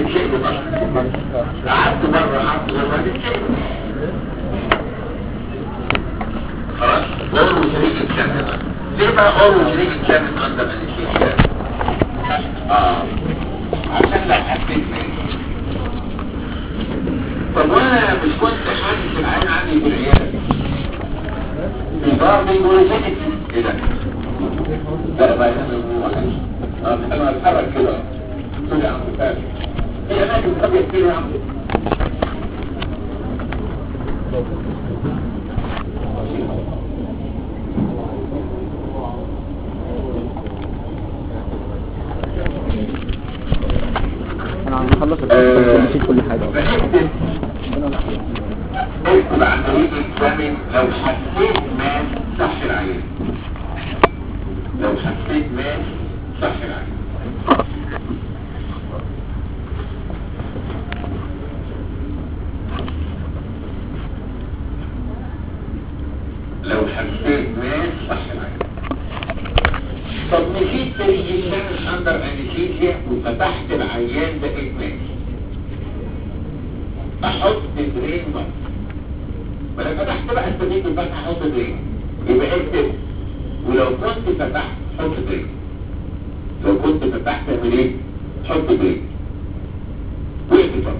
تتشقلب اصلا قعدت مرة قعدت مرة تتشقلب خلاص غور وشريك الكامل ليه بقى غور وشريك الكامل عند الانسيشيا اه عشان لو حسيت مني طب وانا مش كنت حاسس العين عندي في العيادة في ضربي ورزقت ايه ده لا ما انا انا اتحرك كده كده يا عم فاهم في اماكن طبيعي كتير يا عم انا هنخلص الدرس نسيت كل حاجة فاكتب اكتب عن طريق الزمن لو حسيت ما صح العين لو حسيت ما صح العين لو حسيت ما صح العين طب نسيت تيجي الشمس اندر انستيزيا وفتحت العيان ده ادمان احط درين بقى ولما فتحت بقى استفيد من فتح احط درين يبقى اكتب ولو كنت فتحت حط درين لو كنت فتحت اعمل ايه حط درين واكتب بقى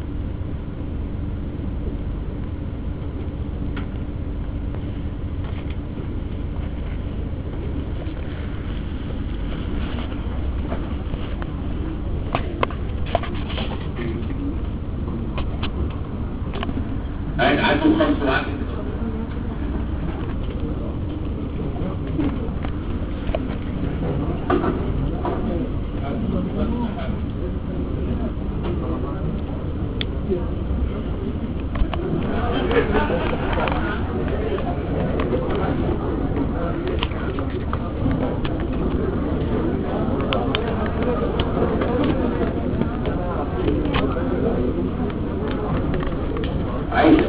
أين عنده خمس وعنده عايز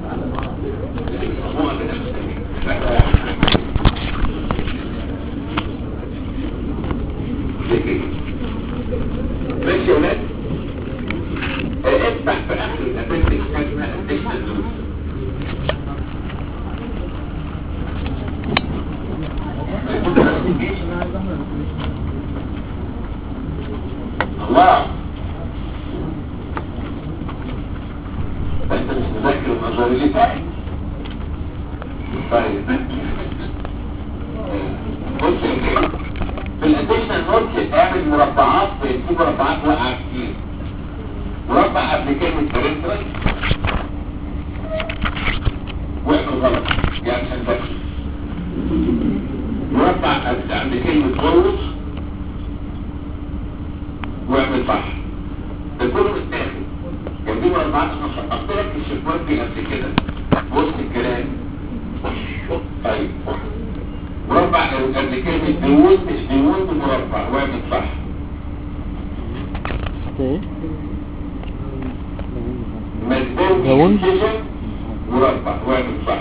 ماشي يا ولاد افتح في اخر الابندكس كلمه ابندكس الله انت مش مذاكر النظر اللي فات طيب بص يا كده في الاديشنال نوت اعمل مربعات في مربعات واقعه كتير مربع قبل كلمه بريفرنس واعمل غلط يعني عشان تاكل مربع قبل عند كلمه غلط واعمل صح ده كله متاخد كان دي مربعات انا شققت لك الشكوات دي قبل كده بص الكلام طيب مربع قبل كلمة ديون مش ديون مربع واعمل صح ايه مجبور ديون؟ سيشن مربع واعمل صح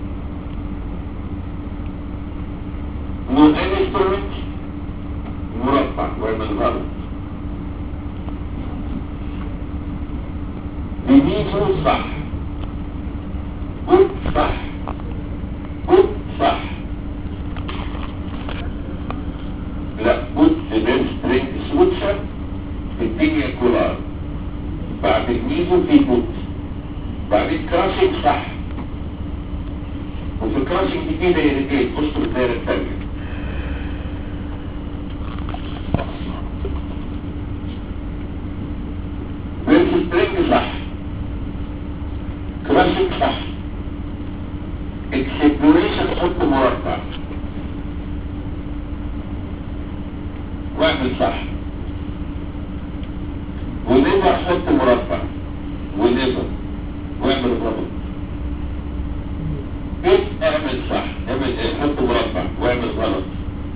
نو انسترومنت مربع واعمل غلط بيجيبوا صح قول صح قول صح لا قلت بين سترينج سويتشر في الدنيا كلها بعد الميزو في بوت بعدين كراشنج صح وفي الكراشنج دي كده دايرتين بصوا الدايره الثانيه بين سترينج صح كراشنج صح اكسبلوريشن حط مربع واعمل صح ونبقى حط مربع ونبقى واعمل غلط ايه اعمل صح اعمل ايه حط مربع واعمل غلط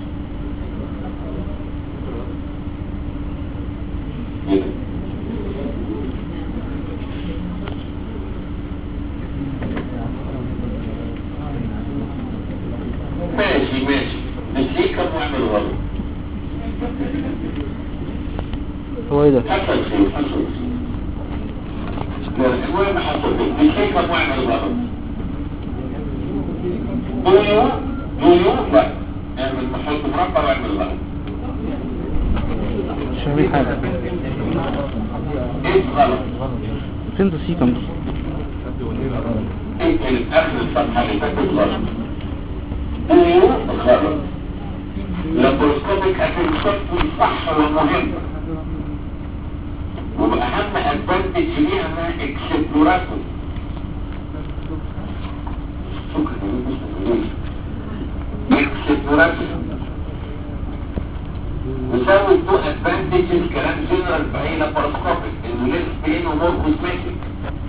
كده ماشي ماشي نسيك واعمل غلط هو ايه ده حصل خير حصل خير المهم حصل خير مش هيك معمل غلط دوليو دوليو لا اعمل محط مربع واعمل غلط مش فاهمين حاجة ايه غلط فين ده سيكم اقفل اخر الصفحة اللي فاتت غلط دوليو غلط لابروسكوبيك اكيموسكوبي صح ومهم وبأهم ادفانتج ليها انها اكسبلوراتور اكسبلوراتور وسوي تو ادفانتجز كلام جنرال في اي لابروسكوبيك انه ليس بين ومور كوزمتيك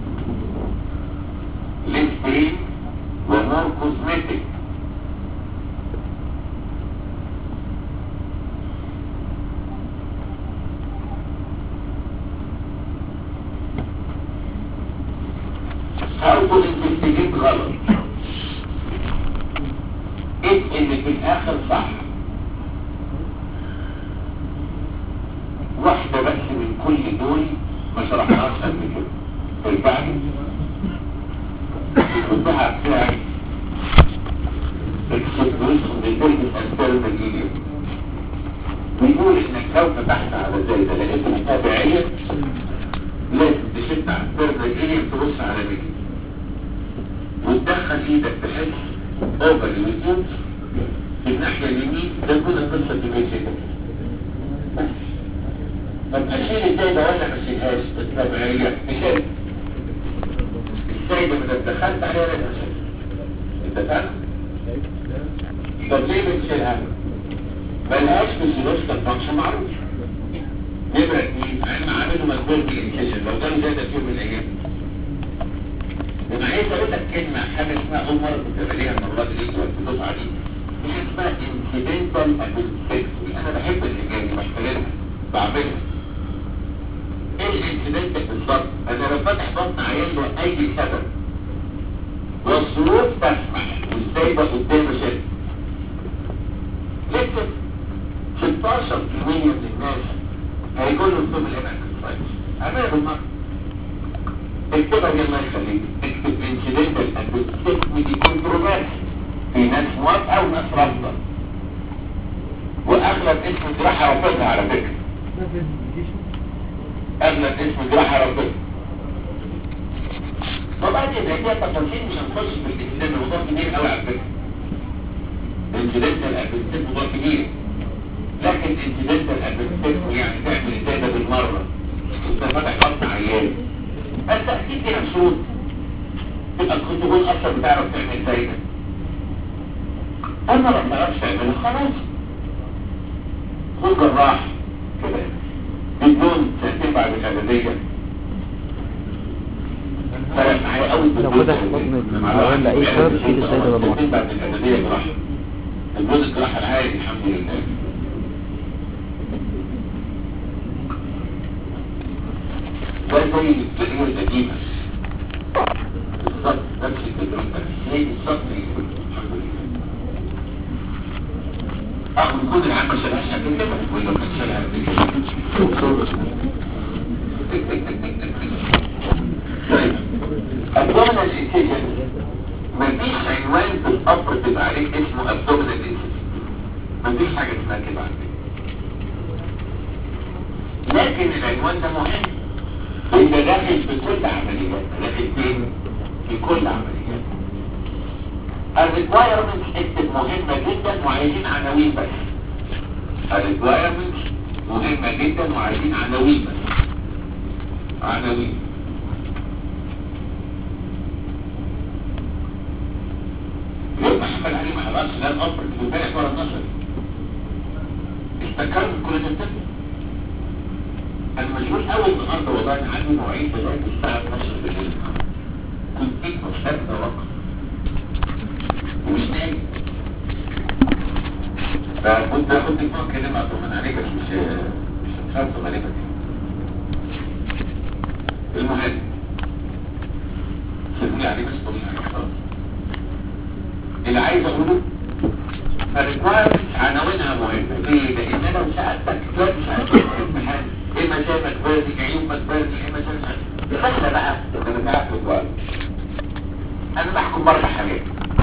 ليس بين ومور كوزمتيك هاخد انفستيجيت غلط ايه اللي في الاخر صح واحدة بس من كل دول ما شرحناش قبل كده البعد البتاع بتاعي اكسبريشن للبيرجس انترنال ايليوم بيقول انك لو فتحت على زي ده لقيت تابعية لازم تشد على الانترنال ايليوم تبص على رجلي وتدخل ايدك بحيث اوفر الوجود في الناحية اليمين تكون القصة دي كده بس طب اشيل الزايدة ولا ما اشيلهاش الطبيعية اشيل الزايدة ما دخلت عليها لازم اشيل انت فاهم؟ طب ليه بتشيلها؟ ملهاش فيزيولوجيكال فانكشن معروف نمرة اتنين علم عامله مجبور بالانكشن لو كان زايدة في يوم من الايام وانا عايز اقول لك كلمة حاجة اسمها اول مرة كنت بلاقيها المرات دي في الدفعة دي دي اسمها incidental appendectomy انا بحب الحاجات دي بحترمها بعملها ايه الانسيدنت بالظبط انا لو فاتح بطن عيان له اي سبب والظروف تسمح وازاي ده قدامه شد لسه 16% من الناس هيقول له انتم اللي انا اعملها بالمره اكتبها دي الله يخليك اكتب انسيدنتال ابيستيكمي دي كونتروفيرسي في ناس موافقه وناس رافضه واغلب اسم جراحه رافضها على فكره اغلب اسم جراحه رافضها طبعا اذا هي تفاصيل مش هنخش في الانسيدنت الموضوع كبير قوي على فكره انسيدنتال ابيستيك موضوع كبير لكن انسيدنتال ابيستيك يعني تعمل ازاي ده بالمره انت فاتح بطن عيان انت اكيد فيها شروط تبقى الكنترول اصلا بتعرف تعمل ازاي ده اما ما بتعرفش تعملها خلاص خد جراح كده بدون سنتين بعد الاعداديه فرق معايا قوي لو فتح بطن العيان لأي سبب شيل ازاي ده بالمرة سنتين بعد الاعداديه جراحه الجزء الجراحه العادي الحمد لله ده زي الفيديو القديمة بالظبط نفس التجربة زي بالظبط الحمد لله اه ويكون العام ما شالهاش قبل كده ولا كان شالها قبل كده طيب الضمن الانتيجن مفيش عنوان في القبر تبقى عليك اسمه الضمن الانتيجن مفيش حاجة اسمها كده عندك لكن العنوان ده مهم انت داخل في كل عمليات داخل فين في كل عمليات الريكوايرمنت اكتب مهمة جدا وعايزين عناوين بس الريكوايرمنت مهمة جدا وعايزين عناوين بس عناوين يوم ما حمل عليه مع الرأس لا الأمر في البارح ورا النصر استكرت كل ده التفل انا مشغول قوي النهارده والله انا عندي مواعيد لغايه الساعه 12 بالليل كنت جيت مستنى وقت ومش نايم فكنت هاخد تليفون كلمه اطمن عليك بس مش مش مش هطمن عليك المهم سيبني عليك بس طمن عليك خلاص اللي عايز اقوله فالريكوايرمنت عناوينها مهمه ليه؟ لان انا لو سالتك دلوقتي سالتك في الامتحان اما شاي مكبرتي عيون مكبرتي اما شاي مش عارف بس بقى انا مش عارف السؤال انا بحكم برضه حاجات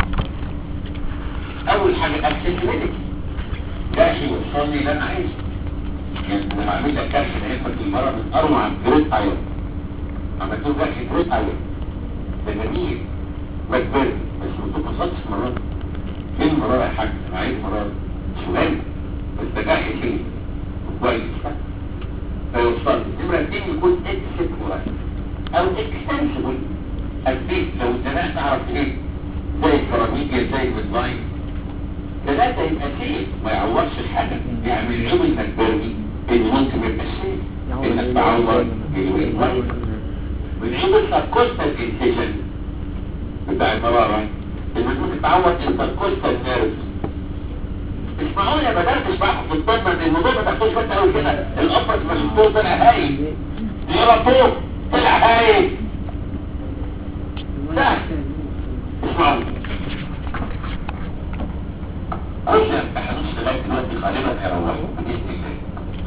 اول حاجه اكسسبيلتي ده شيء يوصلني اللي انا عايزه يعني انا بعمل لك كشف هيبقى المره من اروع جريت ايون عملت له كشف جريت ايون ده جميل مكبرتي بس ما تتبسطش مرات فين مرار يا حاج انا عايز مرار سؤال بس ده جاي فين كويس فيوصل نمرة اتنين يكون اكسبتورال او اكستنسبل البيت لو اتزنقت اعرف ايه زي الكراميكيا زي الميدلاين ثلاثة يبقى سيف ما يعورش الحاجة يعني العيب المكبري اللي ممكن يبقى سيف انك تعور الوين وايد من عيب السبكوستال انتيجن بتاع المرارة اللي ممكن تعور السبكوستال نيرفز اسمعوني يا بدأت معاكم في الطب ان الموضوع ما تاخدوش بس قوي كده القفص ما شفتوه طلع هايل يقرا فوق طلع هايل سهل اسمعوني كل امتحانوش لغايه دلوقتي غالبا هيروحوا باذن الله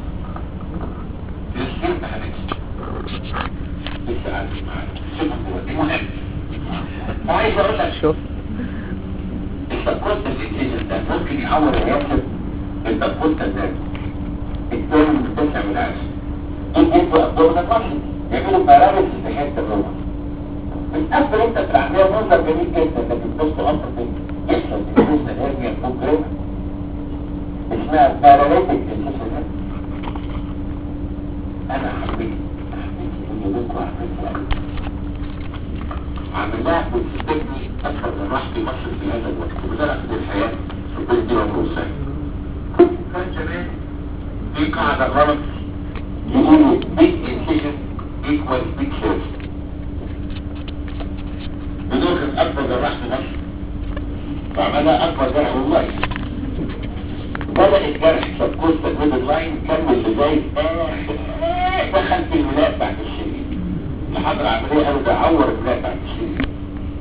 في امتحانات لسه قاعد معاك شوفهم دلوقتي مهم وعايز اقول لك شوف التقوت الانتيجن ده ممكن يعور الياسر التقوت ده التاني متسع من العشر دول يدوا ابدومنا مصر يعملوا ملابس في حته الروح بتقفل انت في العمليه منظر جميل جدا لكن بص اصلا يحصل فلوس الهرنيا مجرمه اسمها باراليتك انتيجن انا حبيت حبيت ان يدوكوا حبيت عملناها بتستبني أكثر من واحد يمثل في هذا الوقت وبدأنا في الحياة في البيت دي ومروسة كان زمان في قاعدة غلط يقولوا big incision equals big surgery بدون كان أكبر جراح في مصر وعملها أكبر جرح والله بدأ الجرح سبكوستا ميدل لاين كمل لغاية آخر دخل في الولاء بعد الشريط لحد العملية قالوا ده عور الولاء بعد الشريط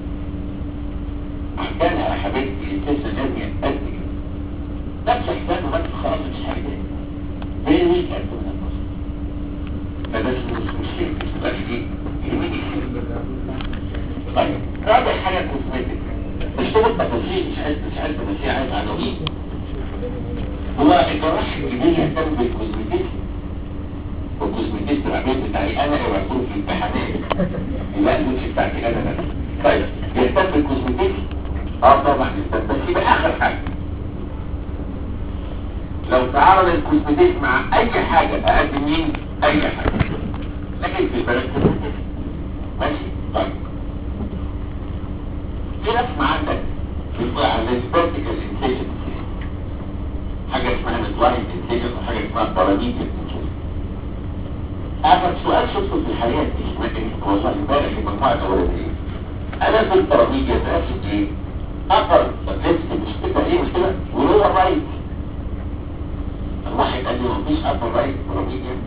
عندنا يا حبيبتي الجسم لازم يتأذي نفس حساب بس خلاص مش حاجة زي ويك أنت من النص فده مش مشكلة مش تبقاش ايه يهمني طيب رابع حاجة كوزمتك مش تقول تفاصيل مش عايز مش عايز تفاصيل عايز عناوين هو الجراح الكبير يهتم بالكوزمتيك والكوزمتيك العملية بتاعي انا اللي بكون في الامتحانات لا مش بتاعتي انا بس طيب يهتم بالكوزمتيك اه طبعا يهتم بس يبقى اخر حاجة لو تعارض الكوزمتيك مع اي حاجة اقدم مين اي حاجة لكن في البلد ماشي طيب في رسمة عندك بيطلع على الفيرتيكال انسيجن حاجة اسمها ميدلاين انسيجن وحاجة اسمها باراميديال انسيجن آخر سؤال شفته في الحياة دي والله امبارح في مجموعة أولادية أنا في الباراميديال راسم إيه؟ أقر ليفت مش كده إيه مش كده؟ ولو رايت الواحد قال لي مفيش أقر رايت باراميديال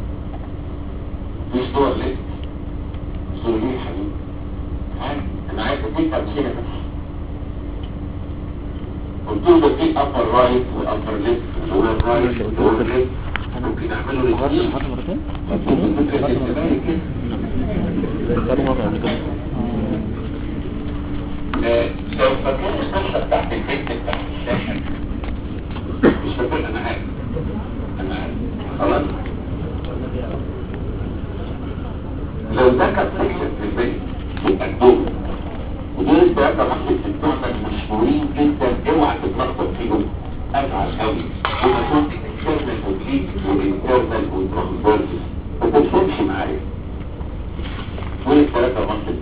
مفيش دور ليفت قلت له ليه يا حبيبي؟ عادي انا عايز اديك امثله بس قلت له ده في ابر رايت وابر ليفت ولور رايت ولور ليفت ممكن اعمله الاثنين مرة مرتين ممكن فكره الزمان كده بقاله مرة قبل كده آه، لو فاكر القصه بتاعت البنت بتاعت الشاشه مش فاكر انا عارف انا عارف خلاص لو ده كان سكشن في البيت يبقى الدور ودول الثلاثة محل الدكتورنا المشهورين جدا اوعى تتلخبط فيهم ازعل قوي هما دول اكسترنال اوبليك وانترنال وترانسفيرسز ما تفهمش معايا دول الثلاثة محل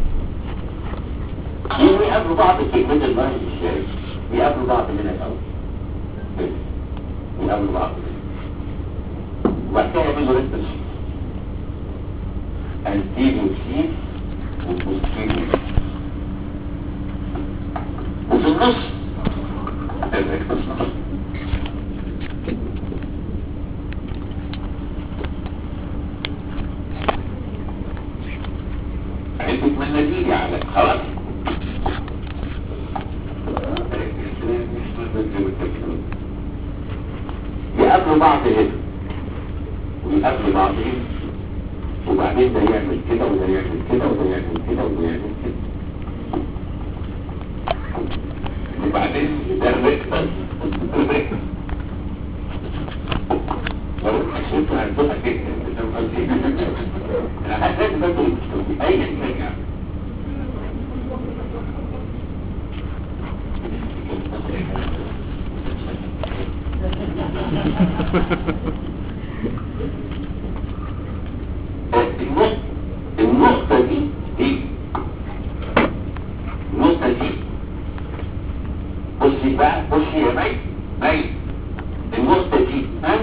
يجوا يقابلوا بعض في الميدل لاين ازاي؟ يقابلوا بعض هنا الاول كده. يقابلوا بعض هنا وبعد كده يعملوا ريستل شيت anterior sheath وposterior وفي النص الريكتس نص عدت من نتيجة على خلاص يقابلوا بعض هنا ويقابلوا بعض بروح اشوف هتبقى جدا فاهم قصدي انا حاسس ان برضه اي حاجه النقطة النقطة دي دي النقطة دي بصي بقى بصي يا مي مي النقطة دي ها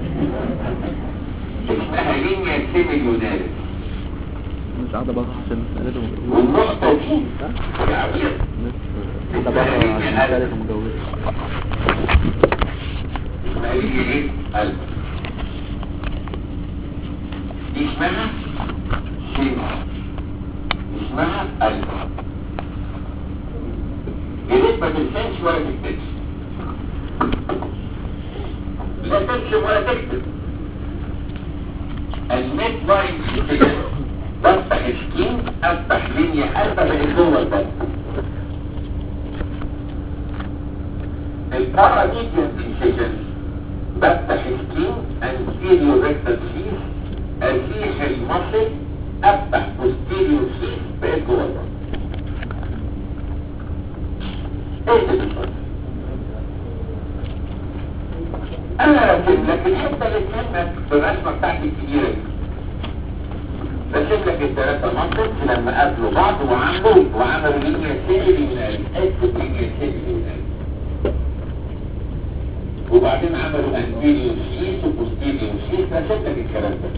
اسمها لينيا سيميليوناريس مش قاعدة بقى عشان مسألته مجوزة والنقطة دي يا عبير قاعدة بقى عشان مسألته مجوزة اسمها لينيا ايه؟ قلب دي اسمها سيما اسمها قلب يا ريت ما تنساش ولا تكتبش لا تكتب ولا تكتب الميد لاين كده بفتح سكين افتح لينيا قلبة بقت جوه البلد الباراميديان انسيجن بفتح سكين anterior rectal sheath ازيح المصل افتح posterior sheath بقت جوه البلد ايه ده بالظبط انا راسم لك الحته اللي تهمك في الرسمه بتاعتي الكبيره دي راسم لك الثلاثه منطق لما قابلوا بعض وعملوا وعملوا لينيا سيميليوناري اكتب لينيا سيميليوناري وبعدين عملوا انتيريور شيس وبوستيريور شيس راسم لك الكلام ده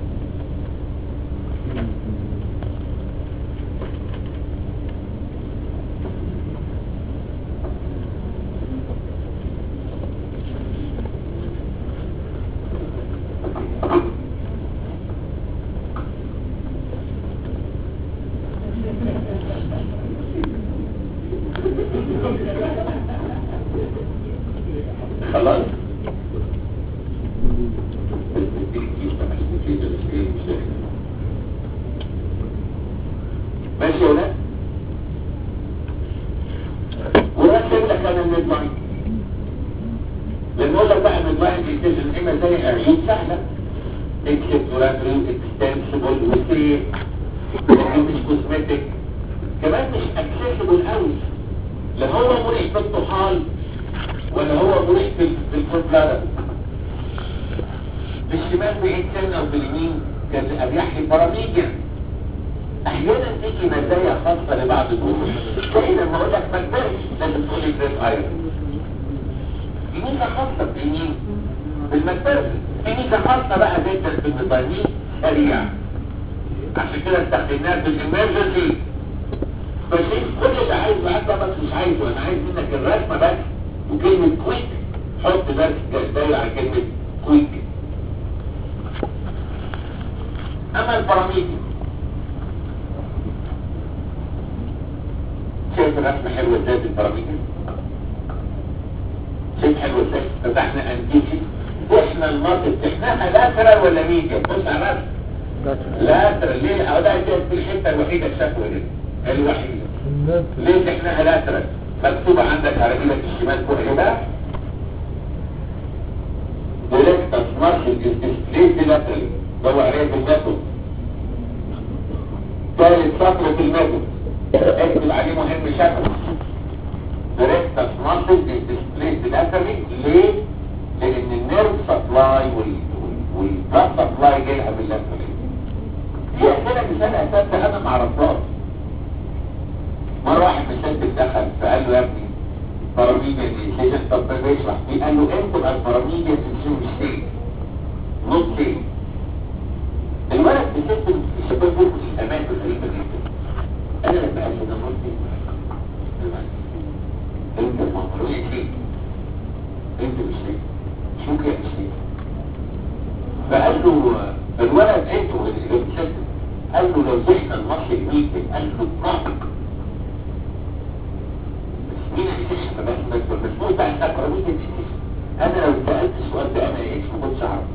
خلاص ماشي يا ولاد ورسم لك انا الميد لاين لما اقول لك بقى الميد لاين ديتيشن اما زي عيوب سهله اكسبلوراتوري اكستنسبل وسيف مش كوزمتيك كمان مش اكسسبل قوي لا هو مريح في الطحال ولا هو مريح في الفضلالة في الشمال بعيد سنة وفي اليمين كان أريح البراميجيا أحيانا تيجي مزايا خاصة لبعض الجمهور زي لما أقول لك ما تبرش لازم تقول لي جريد ايرون دي ميزة خاصة في اليمين في المكتبة في ميزة خاصة بقى جدا في الميزانين سريع عشان كده استخدمناها في الامرجنسي بس كل اللي عايزه معاك بس مش عايزه انا عايز منك الرسمه بس وكلمة كويك حط بس دايرة على كلمة كويك اما البراميدي شايف الرسمة حلوة ازاي في البراميدي شايف حلوة ازاي فتحنا انتيجي واحنا المنطق تحناها لاترال ولا ميديا بص على الرسم لاترال ليه اهو ده دي الحته الوحيده الشكوى دي الوحيده ليه تحناها لاترال مكتوبة عندك على ايدك الشمال فوق ايه بقى ديريكتس مارشل ديسبليس لاترالي دور عليها في الميثود ثالث سطر في الميثود اكتب عليه مهم شكل ديريكتس مارشل ديسبليس لاترالي ليه؟ لان النيرف سبلاي والبلاد سبلاي جايها من اللاترالي دي اسئله مثال اساس انا ما اعرفهاش مرة واحد مسجل دخل فقال له يا ابني براميجيا دي طب بيشرح فيه قال له انت بقى البراميجيا دي مش سيل نوت سيل الولد بيسجل الشباب بيقول الامان غريبة جدا انا لما قال له ده نوت سيل انت المفروض سيل انت مش سيل شو كده مش سيل فقال له الولد انتوا اللي بتسجل قال له لو زحنا المصري الميكي قال له اطلاق مين اكتشف بس بس المسؤول بقى الأقربين اكتشف انا لو سألت السؤال ده انا ايش ما كنتش اعرف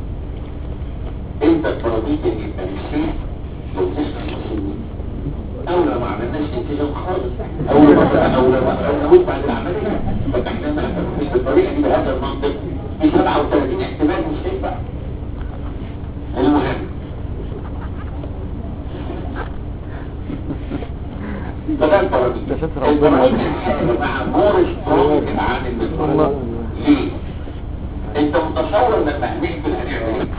انت الفراميد اللي يبقى الشيء لو تشتغل المسؤولين او لو ما عملناش انتجام خالص او لو او لو او بعد العملية فتح لنا تفكير بالطريقه دي بهذا المنطق في 37 احتمال مش هينفع المهم فده البراميل ده ستر ربنا. البراميل الحقيقة مع مور سترونج عن المثال ليه؟ انت متصور لما هنقفل هنعمل ايه؟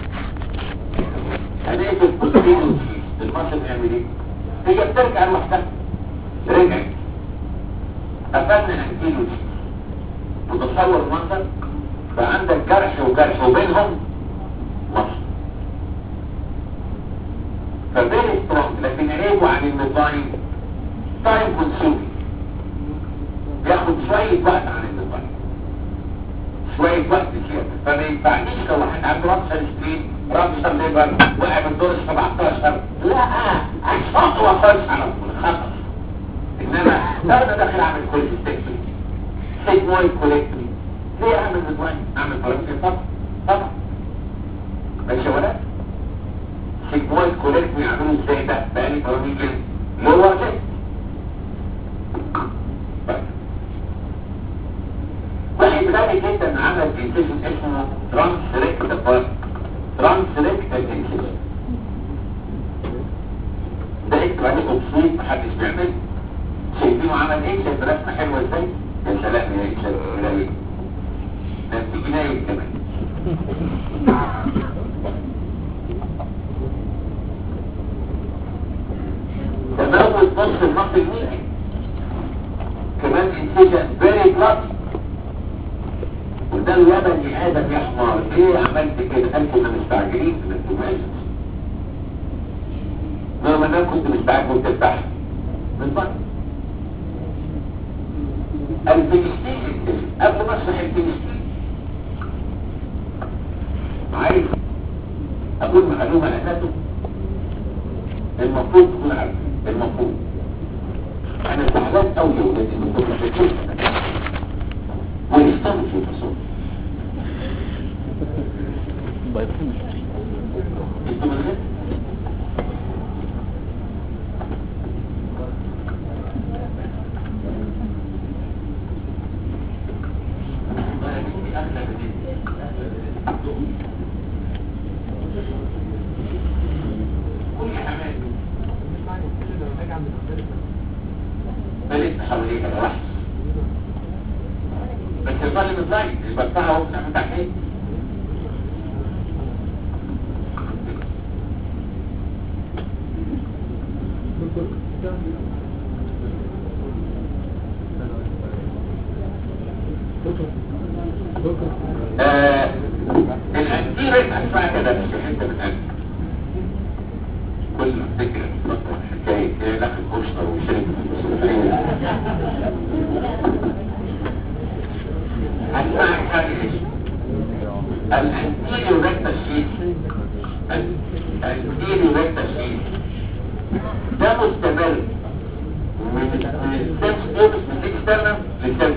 هنقفل كل المصل نعمل ايه؟ هي بترجع لوحدها رجعت قفلنا هنجيله متصور المنظر فعندك جرح وجرح وبينهم مصل فبين سترونج لكن عيبه عن النظام تايم كونسيومينج بياخد شوية وقت عن النظام شوية وقت زيادة فما ينفعنيش لو واحد عنده رابشر سترين رابشر ليبر وقع من دور ال 17 لا اشفاق وخلص على طول خطر انما لو انا داخل اعمل كل ستيكتوري سيجمويد كوليكتوري ليه اعمل نظام اعمل فرنسي طبعا طبعا ماشي ولا سيجمويد كوليكتوري يعملوا ازاي ده بقالي براميل لور ليست واحد غني جدا عمل انسيشن اسمه ترانسريكتال ترانسريكتال انسيشن ده اكتب عليه اكسيد محدش بيعمل شايفينه عمل ايه شايف رسمه حلوه ازاي يا سلام يا سلام يا ايه ده في جنايه كمان تموت نص النص الميلي كمان انسجن فيري بلاد وده اليابني ادم يا حمار ليه عملت كده قال كنا مستعجلين في الانتماج رغم ان انا كنت مستعجل وتفتح من بره الفلسطين قبل ما اشرح الفلسطين عايز اقول معلومه اساسه المفروض تكون عارف المفروض انا زعلان قوي يا ولادي من كل شيء ويستمر في التصور انتوا من غير كل حماد بلد حواليها لوحده بس الظالم الظالم البطاعة هو بتعمل تحقيق آه الأنتيرة أسمع كده مش حتة من أنت كل ما افتكر حكاية ايه داخل كشطة وشرب هسمعك حاجة ايش الانتيريو ريكتا شيت الانتيريو ريكتا شيت ده مستمر من السنس بوكس من الاكسترنال للسنس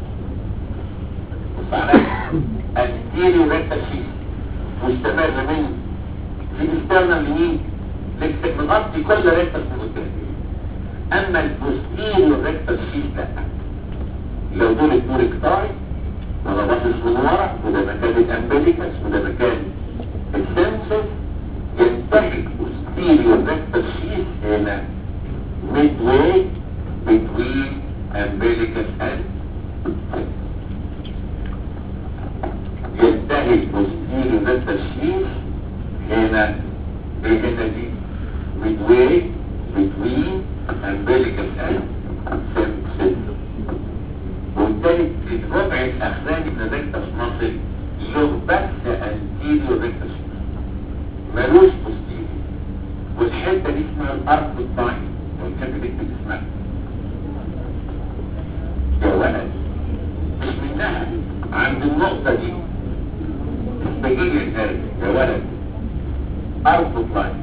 بص عليا الانتيريو ريكتا شيت مستمر من الاكسترنال لمين لكتك مغطي كل ريكتس من قدام اما البوستيريو ريكتس شيت لا لو دول البوريكتاي ولا باصص من ورا وده مكان الامبليكس وده مكان السنسس ينتهي البوستيريو ريكتس شيت هنا midway between umbilicus and ينتهي البوستيريو ريكتس شيت هنا ايه هنا دي midway between umbilicus and symphysis والتالت الربع الاخراني من الريكتس مصل له بس انتيريو ريكتس ملوش بوستيريو والحته دي اسمها الاركوتاين والحته دي بتكتب اسمها يا ولد مش منها عند النقطه دي تستجيب النرد يا ولد اركوتاين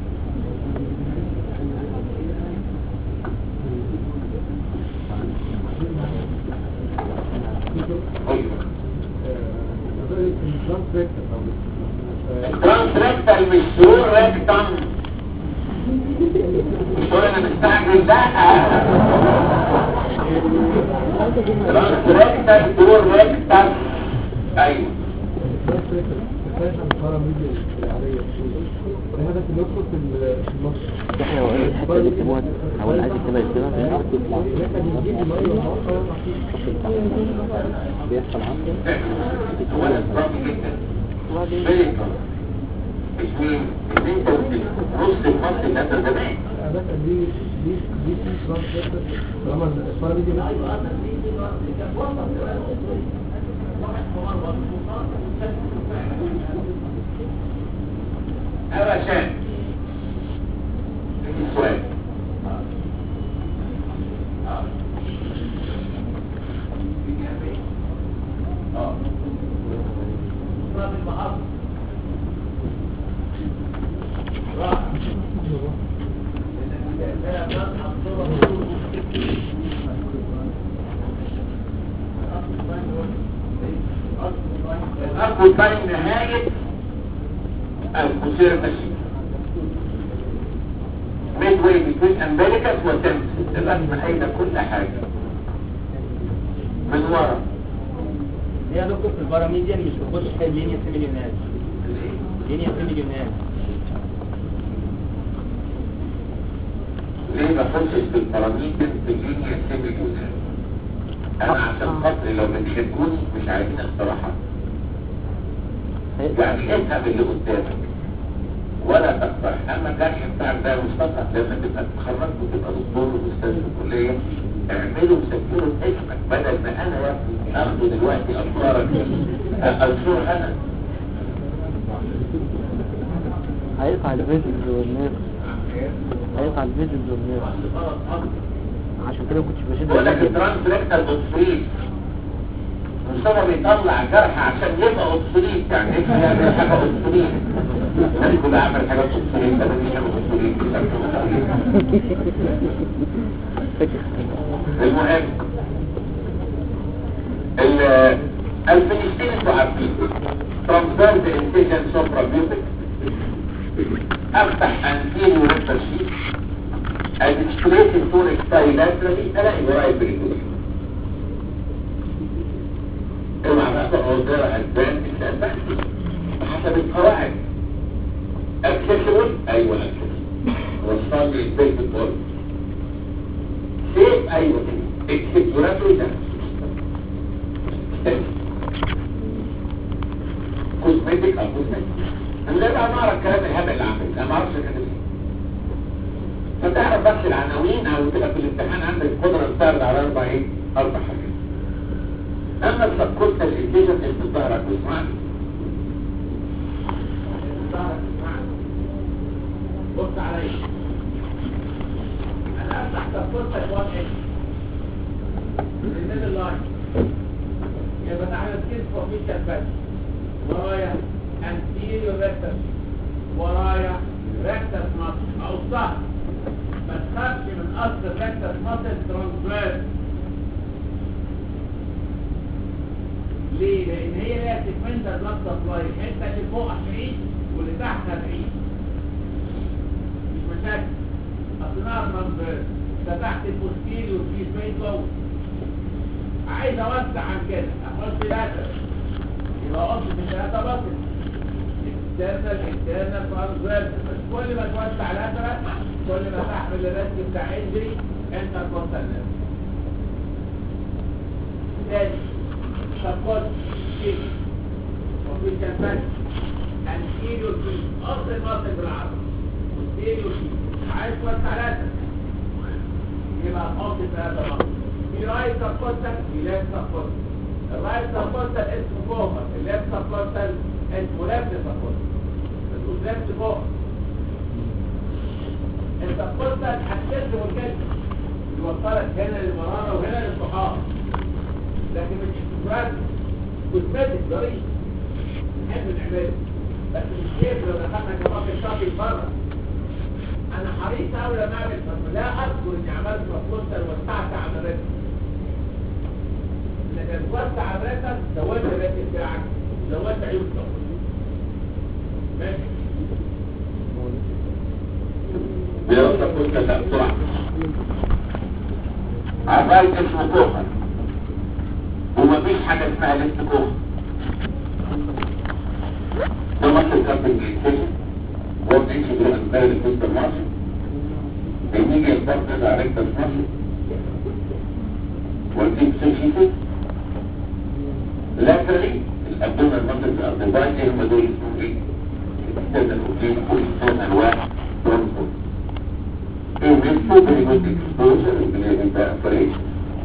الترانس ريكتال مش سور ريكتم مش سور انا مستعجل لا ترانسريكتال دور ريكتال ايوه الهدف اللي يدخل في النص احنا هو ايه الحته اللي بيسموها هو اللي عايز يكتبها يكتبها احنا بنجيب الميه ونحطها بيحصل عنده اولا صعب جدا فيري اسمين ان انت نص المصري اللي انت زمان مثلا دي دي دي في ترانسفير طالما الصوره دي انا عشان في سؤال أقول بين نهاية القصير المشي midway between umbilicus وتمس الرسم حيث كل حاجة من ورا هي دكتور في الباراميديان مش بتخش في لينيا سيميليوناز لينيا سيميليوناز ليه ما اخشش في البراميدين في لينيا سيميليونال انا عشان خاطر لو بتحبوني مش عايزين اقتراحات يعني افهم اللي قدامك ولا تقترح اما الجرح بتاعك ده مصطفى لما تبقى تتخرج وتبقى دكتور واستاذ في الكليه اعمله وسجله اسمك بدل ما انا يا ابني اخده دلوقتي افكارك انشر انا هيقع الفيزلز والنيرف هيقع الفيزلز والنيرف عشان كده كنتش بشد بقول لك الفيزل. الترانسليكتال اوبسوليت مصطفى بيطلع جرح عشان يبقى اوبسوليت يعني ايه يعمل حاجه اوبسوليت الناس كلها عمل حاجات اوبسوليت ده مش حاجه اوبسوليت المهم ال- الفلسطيني انتوا عارفين ترانسفيرد انتيجن سوبرا بيوتك افتح انتيريو ريكتال شيت اديسبليت التونيك بايلاترالي الاقي ورايا بريكوز اوعى بقى تقعد تقرا ادفانس ادفانس حسب القواعد اكسسبل ايوه اكسسبل وصل لي البيت الكل سيف ايوه كده اكسبلوراتوري ده كوزمتيك او كوزمتيك انا غير بقى ما اعرف الكلام الهبل اللي عامل انا ما اعرفش كده ايه فتعرف بس العناوين او تبقى في الامتحان عندك قدره تعرض على اربع ايه اربع حاجات اما السبكوتا الانتيجن اللي بتظهرك واسمعني بص عليا انا افتح تفصيلتك واحد من اللاين يبقى تعالى سكيل بروفيشال بس ورايا انتيريور ريكتس ورايا ريكتس ماسل او صح ما تخافش من اصل الريكتس ماسل ترانسفيرس ليه؟ لان هي ليها سيكمنتال بلاد سبلاي الحته اللي فوق 20 واللي تحت 40 مش مشاكل اصلها ترانسفيرس فتحت البوستيريور في سبيس جوه عايز اوسع عن كده احط ثلاثه يبقى اقصد في ثلاثه باطل اكسترنال انترنال ترانسفيرس بس كل ما توسع لاترال كل ما تحمل الريسك بتاع انجري انت كونتنت تاني سبورت كيك وفي كمان انتيريور كيك اصل المصل بالعربي انتيريور كيك عايز توسع لاترال يبقى حط ثلاثه باطل في رايت سبورتال في ليفت سبورتال الرايت سبورتال اسمه فوق الليفت سبورتال اسمه ليفت سبورتال بتقول ليفت فوق السبورتال هتكسر الكلمه يوصلك هنا للمراره وهنا للصحاب لكن مش استفراد كوزمتك ضريب نحب نعمله بس مش كيف لو دخلنا كمان في الشاطئ بره انا حريص قوي لما اعمل فصل لا اذكر اني عملت فصل وسعت عن الرسم انك توسع عن الرسم زودت الرسم بتاعك زودت عيوب الفصل ماشي بيوصل كنت لا بسرعة عبال اسمه كوفر ومفيش حاجة اسمها ليست كوخ ده مصر كابتن جيتيشن وقت ايش يقول ان بلد الكوستر مصر الميديا البارتنر دايركتور مصر والديب سيشيتس laterally الابدومين muscles are divided هم دول اسمهم ايه؟ external oblique والinternal واحد broncho ايه بيبقوا very good exposure اللي بيبقى operation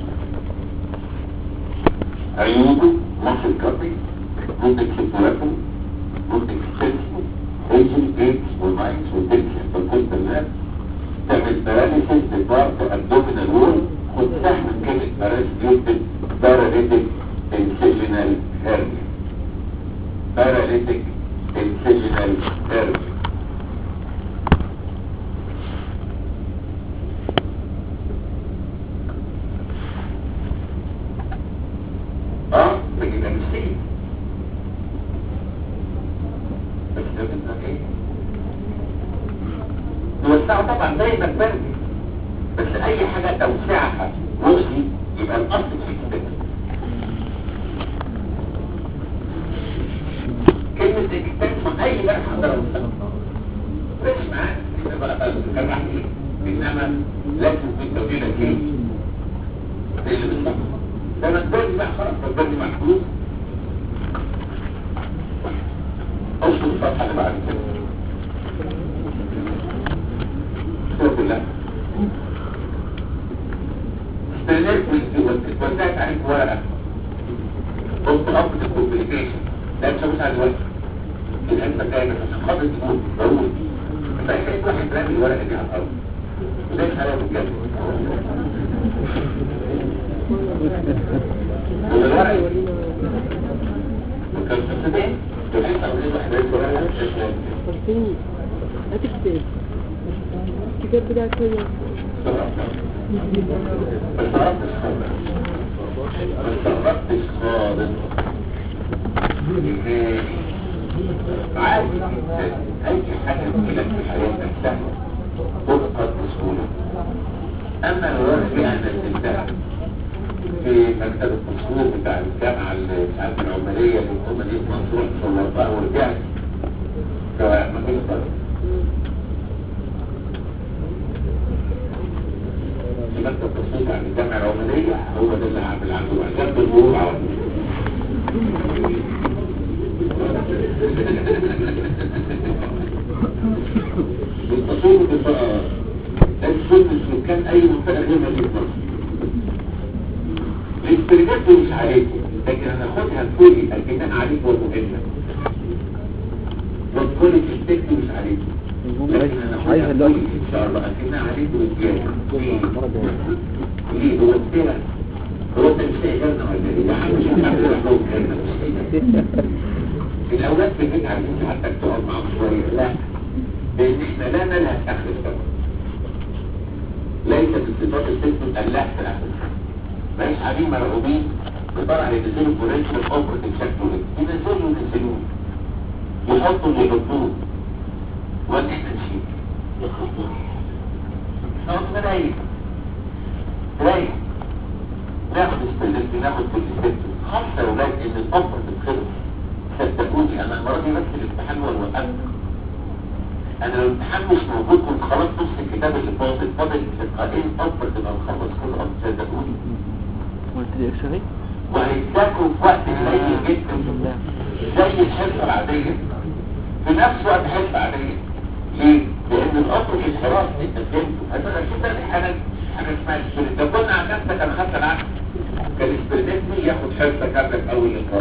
عيوبه muscle cutting good exposure good extension aging aches والماينس والتنشن فالكل الناس تعمل paralysis لبارت abdominal wall خد سهم كلمة paralytic paralytic incisional hernia paralytic incisional hernia اه بيبقى مسكين بس ده بدنا ايه نوسعه طبعا زي ما تبرد بس اي حاجة توسعها مؤذي يبقى الاصل في كده كلمة اكتنفع اي بقى حضر وسط مش معاك انت بقى بقى كان راح ايه انما لازم في التوجيه ايه زي اللي بالظبط ده ما تبرد بقى خلاص تبرد محدود اوصل الصفحة اللي بعد كده الصورة كلها استنيت وزعت عليك ورقة قلت أفضل الكومبليكيشن لا مش هبص على الوقت الأنسة كامل عشان خاطر تكون ضروري فأي شيء واحد رامي الورقة دي على الأرض وده مش حلاوة بجد والورقة وكان في الصدق تبحث عن واحد رامي الورقة فكرتني هات الكتاب الكتاب بتاعك فين استغربتش خالص استغربتش خالص عادي اي حاجة تجيلك في حياتك سهلة تفقد بسهولة اما الورق بقى انك تنتهي في مكتب التصوير بتاع الجامعة الساعات العمالية اللي في مدينة منصور صورتها ورجعت فمفيش فرق في مكتب التصوير عن الجامعة العمالية هو ده اللي هعمل عنده جنب المرور على التصوير بتبقى التصوير السكان اي منطقة غير مدينة مصر الاسترجاع مش عليكم لكن انا اخدها كلي البناء عليك والمهمة والكل تستكتي مش عليكم لكن انا اخدها كلي ان شاء الله البناء عليك والزيادة ليه هو كتير هو انت مش تقدرنا ولا ايه؟ يا عم مش هتعمل لك كده الاولاد في البيت عايزين حتى تقعد معاهم شويه لا لان احنا لا نلهى في اخر السنه ليس من صفات السيستم اللهو في اخر السنه مش قاعدين مرعوبين بطلع ينزلوا فورنشال اوبريتنج شكله ايه ينزلوا ينزلوه يحطوا اللي يحطوه وان احنا نشيل نقعد نريح نريح ناخد استلزم ناخد كل ست خمسة اولاد ان الامر تتخلص صدقوني انا المرة دي بس الامتحان هو الوقت انا لو الامتحان مش موجود كنت خلاص نص الكتاب اللي فاضل فاضل تبقى ايه الامر تبقى نخلص كل امر صدقوني قلت لي اكس راي وهيتذاكروا في وقت قليل جدا زي الحصة العادية في نفس وقت حصة عادية ليه؟ لأن الأمر في خلاص أنت فهمته هتبقى شوف ده الحاجة حاجة اسمها السبريت لو كنا عن نفسك أنا خدت العكس كان السبريتني ياخد حصة كاملة في أول إقرار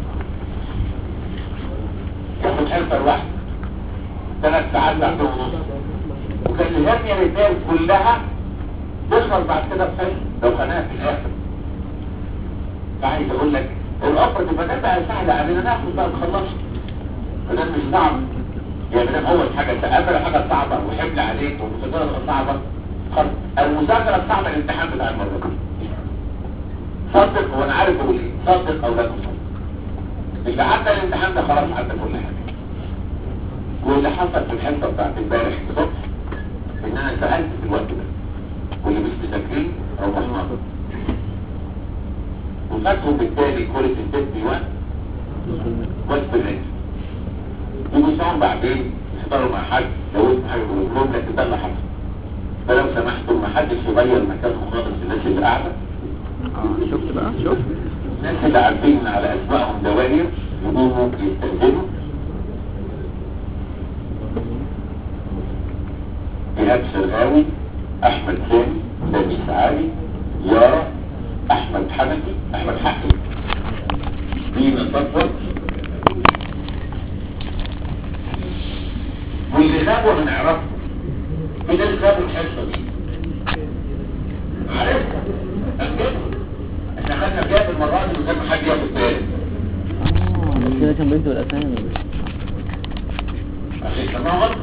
ياخد حصة لوحده ثلاث ساعات بعد ونص وكان الهرنيا ريتال كلها تخلص بعد كده بحصة لو خناها في الآخر فعايز اقول لك الامر دي بدل بقى سهله علينا ناخد بقى نخلص بدل مش صعب يعني بدل اول حاجه تقابل حاجه صعبه وحمل عليك والمذاكره صعبه خلاص المذاكره الصعبه الامتحان بتاع المره دي صدق وانا عارف اقول ايه صدق او لا تصدق اللي عدى الامتحان ده خلاص عدى كل حاجه واللي حصل في الحصه بتاعت امبارح الصبح ان انا سالت في الوقت ده واللي مش مذاكرين او مش ناقص مكتوب بالتالي كولة البيت بي 1 والسبرينج يجوا يسمعوا بعدين يختاروا مع حد لو اسم حاجة يقول لهم لكن ده اللي حصل فلو سمحتوا ما حدش يغير مكانه خالص الناس اللي قاعدة اه شفت بقى شفت الناس اللي عارفين إن على اسمائهم دواير يقوموا يستخدموا إيهاب شرقاوي أحمد سامي لبيس علي يارا أحمد حنفي أحمد حقي دينا صفوت واللي غابوا هنعرفه في ناس غابوا الحصة دي عارفها أنجبهم احنا خدنا جاب المرة دي وزي ما حد ياخد باله اه بس كده كان بيكتب الاسامي عشان يسمعوا غلط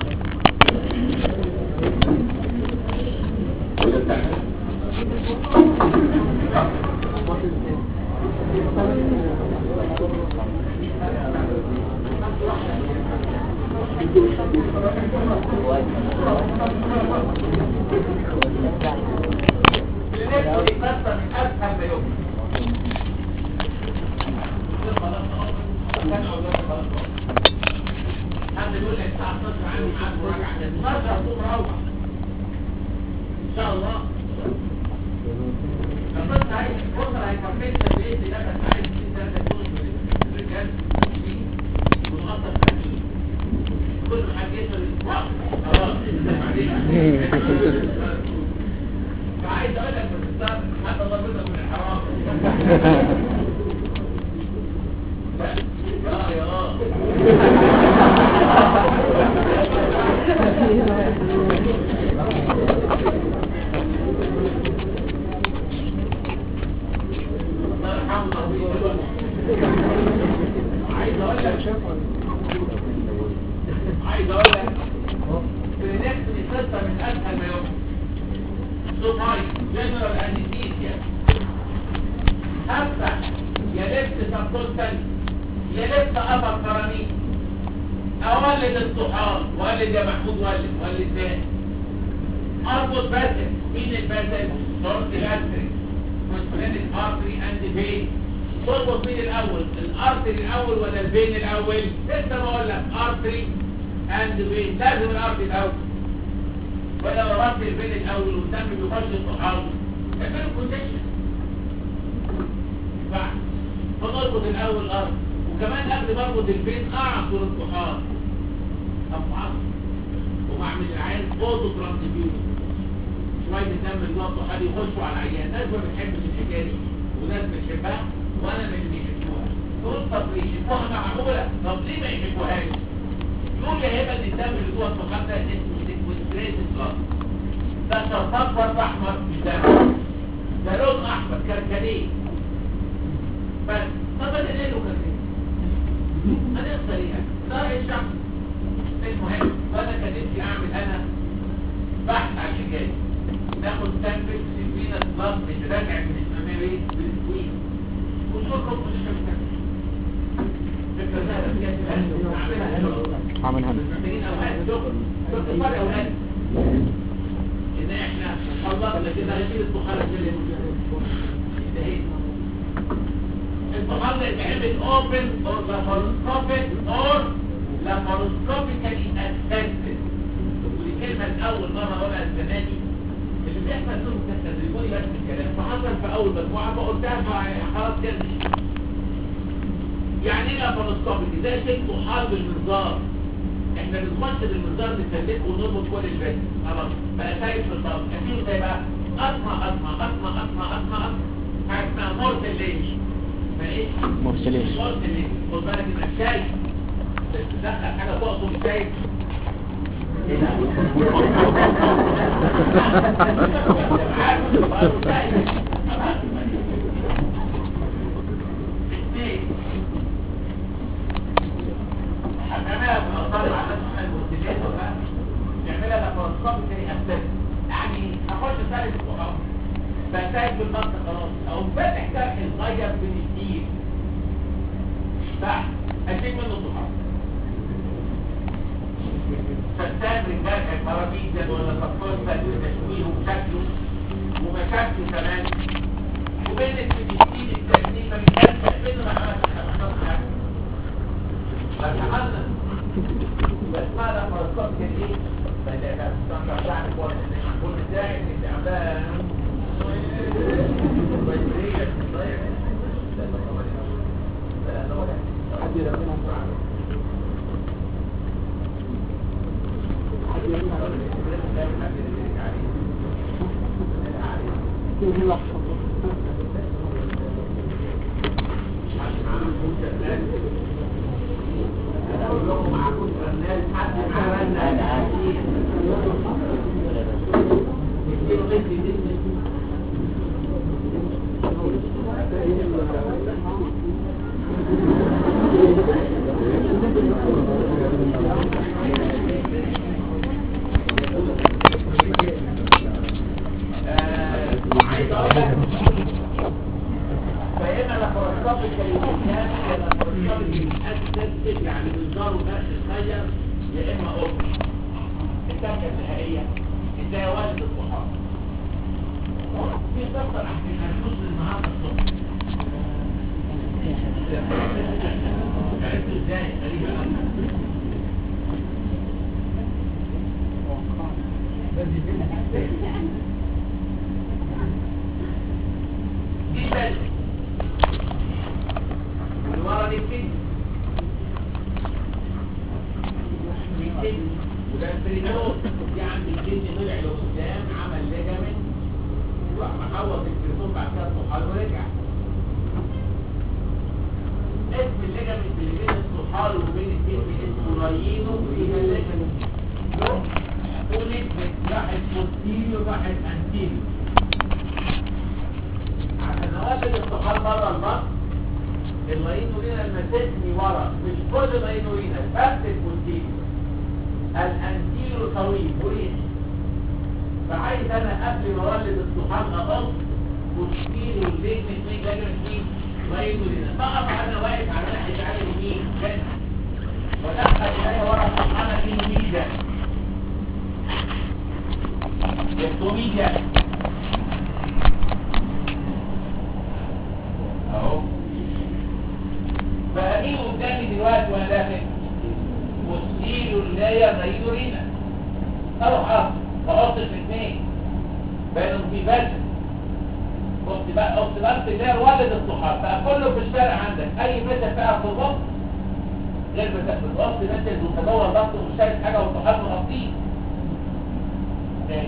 وده بتاعنا اللي نفسه يكسر من اسهل ما يمكن حد يقول لك الساعه 12 عندي معاك مراجعه 12 هتقوم روح ان شاء الله لما انت عايز بكره هيكمل لك بايه اللي انت عايز فيه ده تكون الرجال ونقطع تأكيد كل حاجه يقدر خلاص فعايز اقول لك باختصار حتى الله يرضى من الحرام يا يا الله يرحمه ويرحمه. عايز اقول لك عايز اقول لك النفس القصه من اسهل ما يمكن سوباي جنرال انستيزيا افتح يا لبس سبكوستال يا لبس ابر فراميد اولد الطحال ولد يا محمود ولد ولد تاني اربط باسل مين الباسل صورة الاسري كونسبرينت ارتري اند فين تربط مين الاول الارتري الاول ولا الفين الاول لسه بقول لك ارتري اند فين لازم الارتري الاول ولا ربط البين الاول والدم بيخش الطحال اعملوا كونديشن بعد فنربط الاول الارض وكمان قبل ما اربط البين اعصر الطحال افعص وبعمل العين اوتو ترانسفيوجن شويه الدم اللي جوه الطحال يخشوا على العيان ناس ما بتحبش الحكايه دي وناس بتحبها وانا من اللي بيحبوها دول طب يحبوها معموله طب ليه ما يحبوهاش؟ يقول يا هبه ان الدم اللي جوه الطحال ده اسمه سيكوستريتد بلاد ده شرطات برضه احمر مش دم ده لون احمر كركديه بس طب انا ليه له كركديه؟ هنخسر ايه؟ ده رأي الشخص المهم وانا كان نفسي اعمل انا بحث عن الحكايه ناخد سامبل سكينه بلاد مش راجع من الامامي بالسويد ونشوف كومبوزيشن بتاعته فكره سهله كده نعملها هنا عامل هنا محتاجين اوقات شغل شغل فرق اوقات ان احنا خلصنا كده هنشيل البخار اللي انتهينا البخار ده يتعمل اوبن اور لاباروسكوبيك اور لاباروسكوبيكالي اسيستد ودي كلمه الاول مره اقولها السنه دي اللي بيحصل انهم تستدرجوني بس الكلام فحصل في اول مجموعه فقلتها فخلاص كده يعني ايه لاباروسكوبيك زي شيء طحال بالمنظار احنا بنخش بالمنظار نسلكه ونربط كل البيت خلاص بقى سايب في الضغط اشيله زي بقى اطمع اطمع اطمع اطمع اطمع حاجه اسمها مورتل ليش فايه؟ مرسليش مورتل ليش خد بالك انك شايف تدخل حاجه تقصد مش شايف ايه ده؟ عارف تبقى شايف اثنين هنعملها بمقدار على اسمها المرتجات ولا نعملها لفرنسات تاني أساس يعني أخش ثالث الصحاب بساعد في النص خلاص أو فاتح جرح صغير في الإيد تحت أشيل منه الصحاب فستان الجرح البراميد ولا تفصيل تشويه وشكله ومشاكله كمان وبين الفلسطين التأمين ما كانش بيننا ما عملش حاجة بس عملنا بس ما لما الصوت كان ايه بدأ بقى الصوت بتاع الكون كل داعي اللي عملها فهنا لابوراتوري الكلمات يا لابوراتوري الاسيد يعني منظاره بس صغير يا اما اوبن الدرجه النهائيه ازاي والد الصحاب في قصه احكي هنخش النهارده الصبح عرفت ازاي غريبه قوي دي بس اللي ورا دي كده دي كده وده البريتون دي عند الجن طلع لقدام عمل ليجامنت راح محوط البريتون بعد كده الطحال ورجع اسم الليجامنت اللي بين الطحال وبين الجن اسمه رايينو فيها ليجامنت وليجمنت واحد بوستيريو واحد انتيريو عشان اقابل الطحال بره البطن اللاينورينا المسكني ورا مش كل اللاينورينا بس البوستيريو الانتيرو طويل مريح فعايز انا قبل ما اولد الطحال اقص بوستيريو ليجمنت مين ليجمنت مين لاينورينا بقف انا واقف على ناحيه على اليمين كده ودخل الي ورا الطحال مين ميجا التوميجا اهو بقى مين قدامي دلوقتي وانا داخل مستيل اللاير نيدورينا اروح احط بحط الاثنين بينهم في بس قلت بقى قلت بقى اللاير ولد الصحاب بقى كله في الشارع عندك اي بيت بقى في الوسط غير بس في الوسط مثل وتدور ضغط ومش شايف حاجه والصحاب مغطيه تاني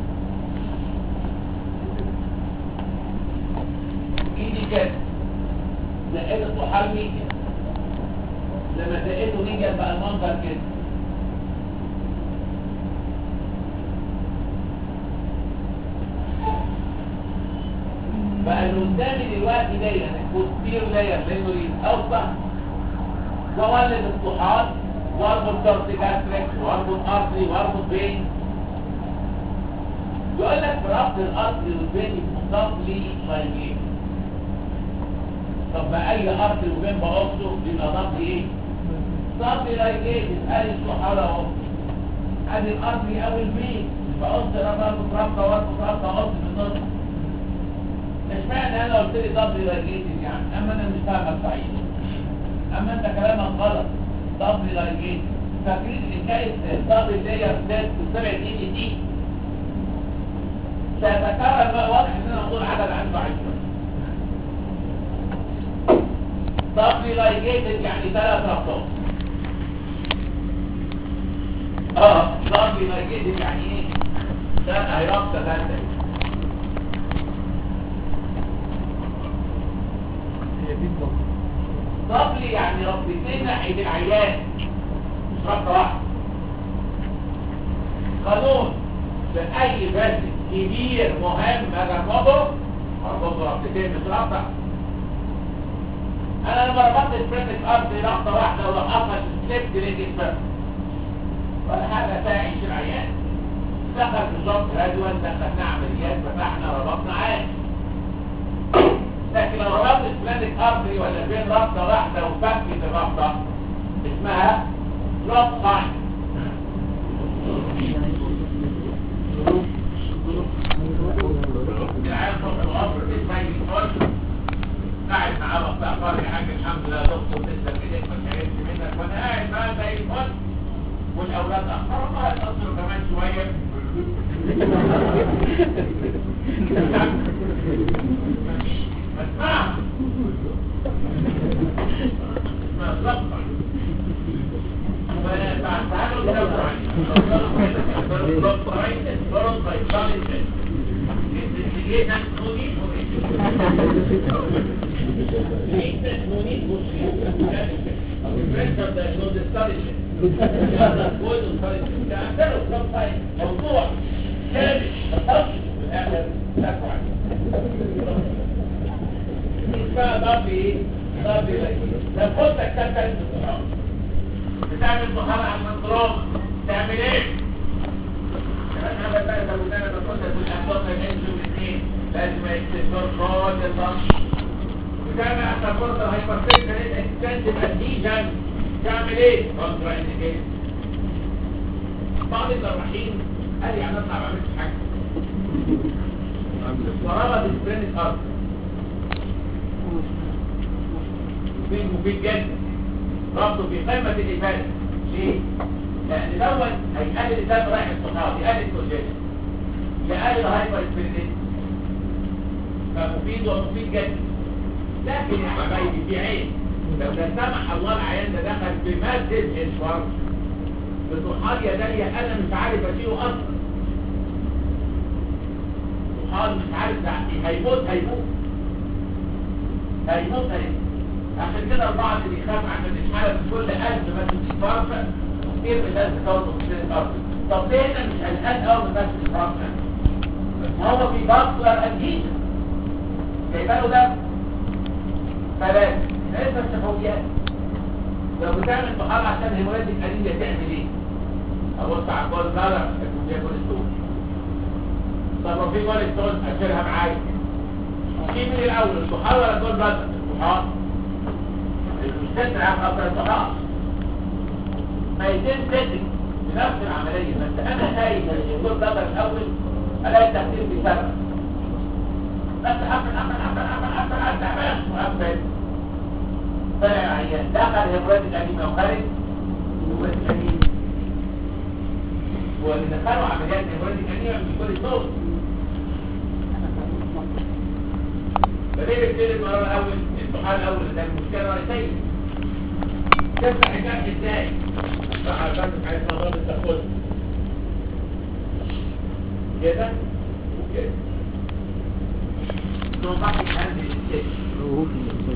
ايدي كده لقيت الطحال ميديا لما لقيته ميديا بقى المنظر كده بقى اللي قدامي دلوقتي دايما البوستير لاير لينوريز اوسع واولد الطحال واربط كارت جاستريك واربط ارتري واربط بين يقول لك في ربط الارتري والبين مضاف لي لاينين طب ما اي ارتري وبين بقصه بيبقى ضغط ايه ضغط لاينين ادي الطحال اهو ادي الارتري او البين بقص ربط ربطه واربط ربطه اقص في النص اشمعنى انا قلت لي دبل لايجيتد يعني اما انا مش فاهمك صحيح اما انت كلامك غلط دبل لايجيتد فاكرين حكايه الدبل لاير ذات سمعت ايه دي سيتكرر بقى واضح ان انا اقول عدد عنده عشرة دبل لايجيتد يعني ثلاث ربطات اه دبل لايجيتد يعني ايه ده هي ربطه ثالثه ضبلي يعني ربطتين ناحية العيان مش ربطة واحدة قانون في أي بس كبير مهم أجربه أربطه ربطتين مش ربطة أنا لما ربطت البريتك أرضي ربطة واحدة ورقصها سليبت ليك الفرق ولا حاجة تعيش العيان دخل في الضبط هدوان دخلنا عمليات فتحنا ربطنا عادي لكن لو ربطت بلادك ارتري ولا بين ربطة واحدة وفكت الربطة اسمها دروب ساين العيال صوت الغفر اسمها يقول رب اخبار يا حاج الحمد لله دكتور لسه بايديك ما شربتش منك وانا قاعد بقى زي الفل والاولاد اخبار بقى اتصلوا كمان شويه ما اسمعش ما تلقى فتعالوا تدوروا عليه دكتور عايز فرض بيطلع ليه ناس نوني موضوع كامل تخصص في الاخر تقوى اسمها ضرب ايه؟ ضرب لو كنت تكتب بتعمل بخار على المنطرام تعمل ايه؟ انا بقى لو انا بكون في الاحواض الانجو الاثنين لازم يكتشف راجل الضغط وتعمل حتى فرصة هايبرتنشن اكستنسيف اديشن تعمل ايه؟ كونترا انديكيشن بعض الجراحين قال لي انا اطلع ما بعملش حاجه وربط السبرين الارض مفيد مفيد جدا ربطه في قمه الافاده ليه؟ لان دوت هيقلل الدم رايح الصحاب يقلل الكونجيشن يقلل الهايبر سبرين فمفيد ومفيد جدا لكن يا حبايبي في عين لو لا سمح الله العيان ده دخل في مسجد الفرد بطحال يدي انا مش عارف اشيله اصلا طحال مش عارف ده هيموت هيموت هيموت هيموت عشان كده البعض بيخاف عشان الحاله في كل قلب ما تتفرفع كتير من الناس بتوصل في الارض طب ليه انا مش قلقان قوي من بس الفرفع ما هو في باسلر ادهيشن جايباله ده فلاش ليس الشفويات لو بتعمل بحار عشان هيمولاتيك انيميا تعمل ايه؟ ابص على الجول زرع يكون كوليسترول طب لو في كوليسترول اشيلها معايا شيل من الاول البحار ولا الجول زرع؟ البحار مش تسرع اكتر البحار ما يتم سيتنج بنفس العمليه بس انا خايف ان الجول زرع الاول الاقي التخدير بيسرع بس قفل قفل قفل قفل قفل قفل قفل قفل طلع عيان دخل هيموريتك انيميا وخارج هيموريتك انيميا واللي دخلوا عمليات هيموريتك انيميا مش كل صوت فليه بتقول المرة الأول السؤال الأول ده المشكلة رئيسية تفتح الجرح ازاي؟ صح على فكرة عايز نظام التخلص كده وكده ثم بعد هذه الشيء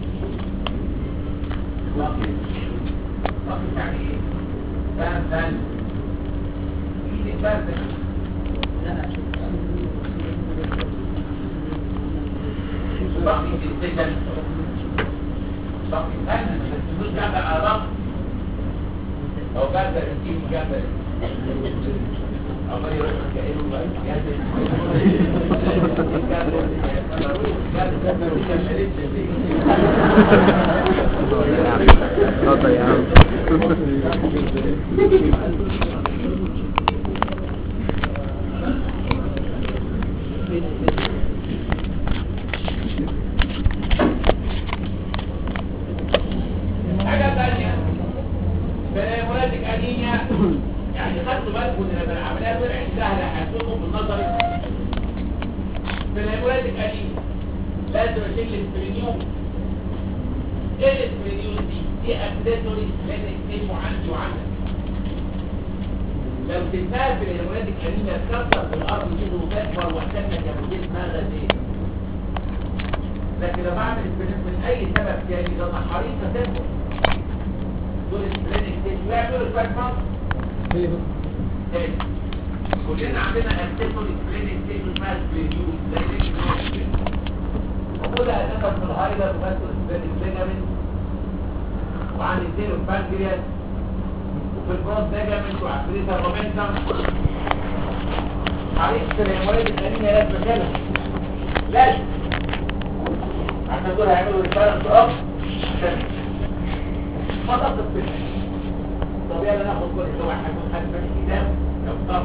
لطيف لطيف يعني ايه؟ فاهم فاهم ايدي فاهم بقي في السجن بقي فاهم ما تسيبوش جنب الأعراض أو جنب الرسيم جنب عمال يروح كأنه اتفضل يا عم حاجة ثانية بنامولاتك أنيميا يعني خدتوا بالكم ان لما العمليات طلعت سهلة هتشوفوا بالنظر بنامولاتك أنيميا لازم اشيل الاسبرينيوم ايه الاسبرينيوم دي؟ دي اكسسوري سبلينك تيشو عندي وعندك لو سبناها في الهيمولاتيك أنيميا تكسر في الأرض كده وتكبر واحتاجنا كبدين اسمها غازية لكن لو بعمل اسبرينيوم من أي سبب تاني لو أنا حريصة تكبر دول السبلينك تيشو يعملوا شوية مصر ليه بقى؟ تاني كلنا عندنا اكسسوري سبلينك تيشو اسمها سبلينيوم زي الاسبرينيوم وكلها اساسا في الهايلر ومثل سبلينك ليجامنت وعندي سيرو بانكرياس وفي البروس ليجامنت وعفريتا رومنتم حريقة الهيموليد الأنيميا لازم أشيلها لازم عشان دول هيعملوا ريفيرنس أب عشان ما تصل بالله طب يلا ناخد كل واحد من خلف الكتاب لو طب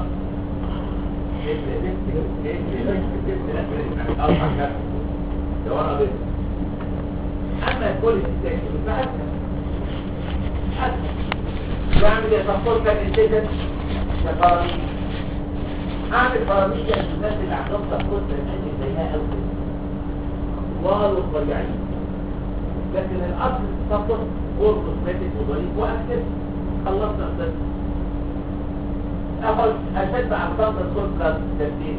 ده ورا بس اما كل السيستم فاسهل اسهل بعمل يتفصل كان انتجن كفراميل اعمل فراميل الناس اللي عندهم تفصل لان زيها قوي والله رفيعين لكن الاصل التفصل هو الكوزمتيك وضريب واكتب خلصنا القصه اخد اشد على الضغط الكل بلس ترتيب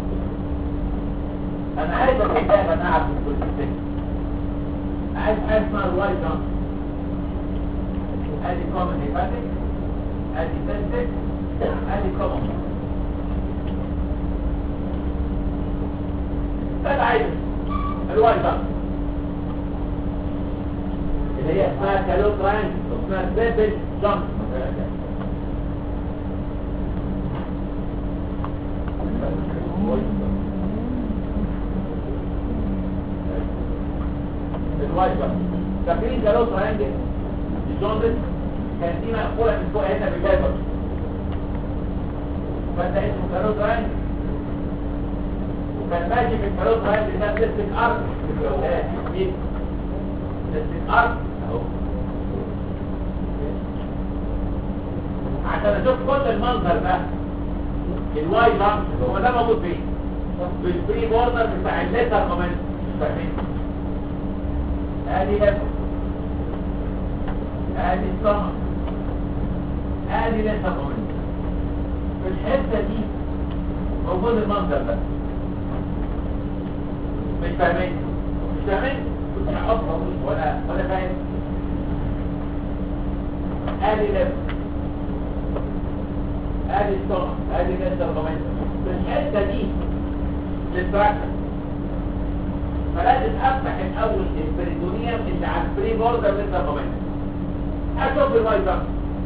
انا عايز الحكايه انا اعرف في كل شيء عايز حاجه اسمها الواي جامب ادي كومن هيباتيك ادي سنتك ادي كومن ده العايز الواي جامب اللي هي اسمها كالو ترانج اسمها بيبل جامب الوايت بقى فاكرين جالوس راينجل الجوندس كان دي مقفوله من فوق هنا بالليفر فانت اسمه جالوس راينجل وكان ماشي في الجالوس راينجل ده سيستم ارض مين سيستم ارض اهو عشان اشوف كل المنظر ده الواي جامب هو ده موجود فين بالبري بوردر بتاع الليتر كمان فاهمين ادي لفه ادي السمر ادي لسه كمان في الحته دي موجود المنظر ده مش فاهمين مش فاهمين مش هحطها ولا ولا فاهم ادي لفه ادي السمر ادي لسه كمان في الحته دي للفراكشن فلازم افتح الاول البريتونيوم اللي على البري بوردر لسه كمان اشوف الواي ده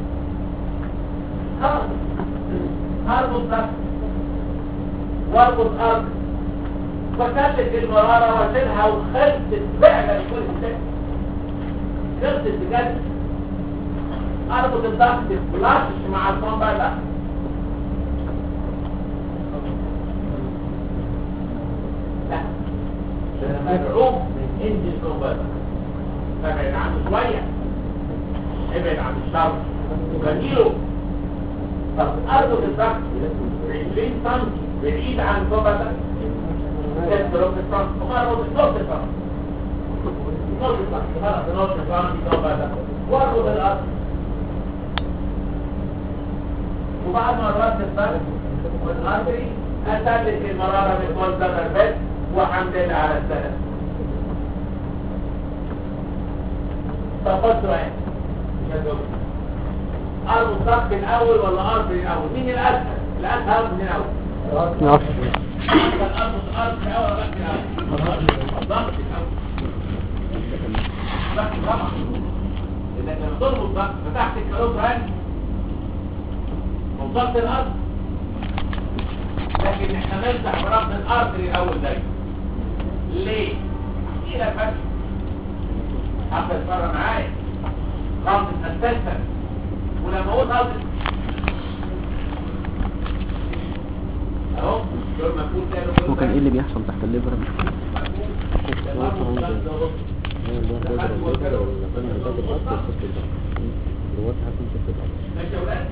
خلاص هربط ده واربط ارض فكلت المرارة واشيلها وخلصت فعلا كل شيء خلصت بجد اربط الضغط فلاش مع الصنبع ده لا ده مدعوم من انجل نوبل فابعد عنه شوية ابعد عن الشر وجميله طب اربط الضغط 20 سم بعيد عن الصوبة ده كانت ربع سم وما اربط نص سم نص سم خلاص نص سم الصوبة ده واربط الارض وبعد ما ربطت الضغط والارتري اثبت المرارة من كل ذكر بس وحمد لله على السلام فقلت رأيك يا دكتور أرض الضغط الأول ولا أرض الأول مين الأسهل؟ الأسهل من الأول نعم أسهل أرض الأرض الأول ولا الضغط الأول الضغط الأول الضغط طبعا إذا كان ضرب الضغط فتحت الكالوت راني وضغط الأرض لكن احنا نفتح برابط الأرض الأول دايما ليه؟ إلى فتح حتى تتفرج معايا رابط أساسا ولما اقول رابط اهو دول مفهوم تاني هو كان ايه اللي بيحصل تحت الليفر ماشي يا ولاد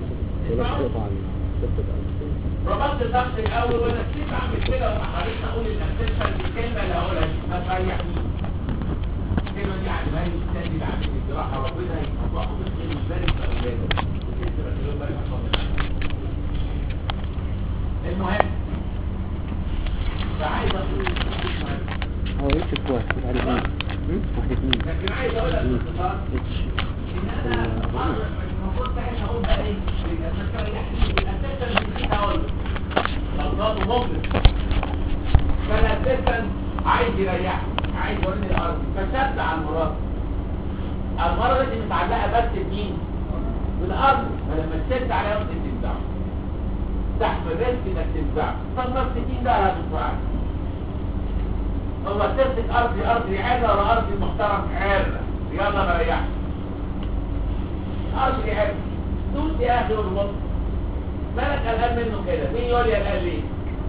ربطت الضغط الاول وانا كتير بعمل كده وحاولت اقول الاساسا الكلمه اللي هقولها دي ما تريحنيش الكلمه دي على بالي الثاني بعد الجراحه ربنا يوفقه بالخير ويبارك في اولاده وكنت بقول له بارك الله المهم فعايز اقول هو يكتب واحد واحد اثنين واحد اثنين لكن عايز اقول لك باختصار ان انا المفروض ساعتها اقول بقى ايه المسألة يحكي الاساسا اللي نسيت اقول غلطان ومخلص كان اساسا عايز يريحني عايز يوريني الارض فشد على المراد المرة دي متعلقة بس بمين؟ بالارض فلما تشد عليها ممكن تنزعه تحمل ريسك انك تنزعه طب ما الستين ده هتنفعك هو تمسك ارضي ارضي عالة ولا ارضي محترم عالة يلا ما ريحش ارضي عالة دوس يا اخي والمصر مالك قلقان منه كده مين يقول لي قلقان ليه؟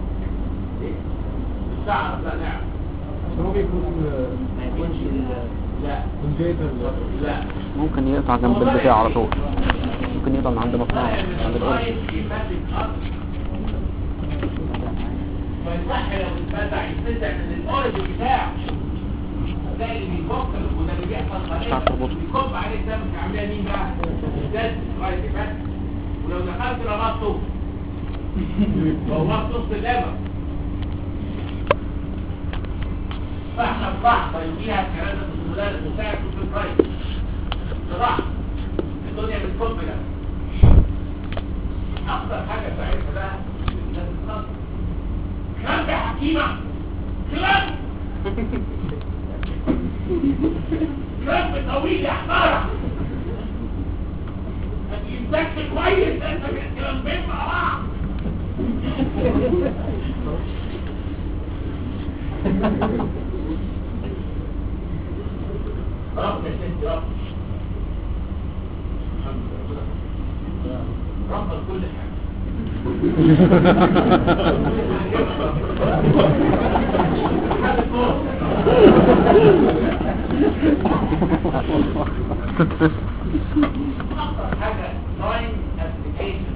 ليه؟ مش تعرف لا نعم هو بيكون ما يكونش لا لا ممكن يقطع جنب البتاع على طول ممكن يقطع من عند مصنع عند الأرض ما يصح لو اتفتح يتفتح من الأرض بتاعه هتلاقي اللي بيفكر وده اللي بيحصل مش عارف خليك أربطه. بيكب عليه ده مش عاملها مين بقى؟ الجد رايت فتح ولو دخلت ربطته بوظت نص اللبن فاحنا في لحظه يجيها الكلام ده في المدرس مساعد في البرايت في لحظه الدنيا بتكب ده اكتر حاجه ساعتها بقى الناس بتخاف كلام يا حكيمه كلام كلام طويل يا حماره يمسك كويس انت الكلام بين مع بعض رب يا ست رب رب كل حاجه اكتر حاجه لاين ابلكيشن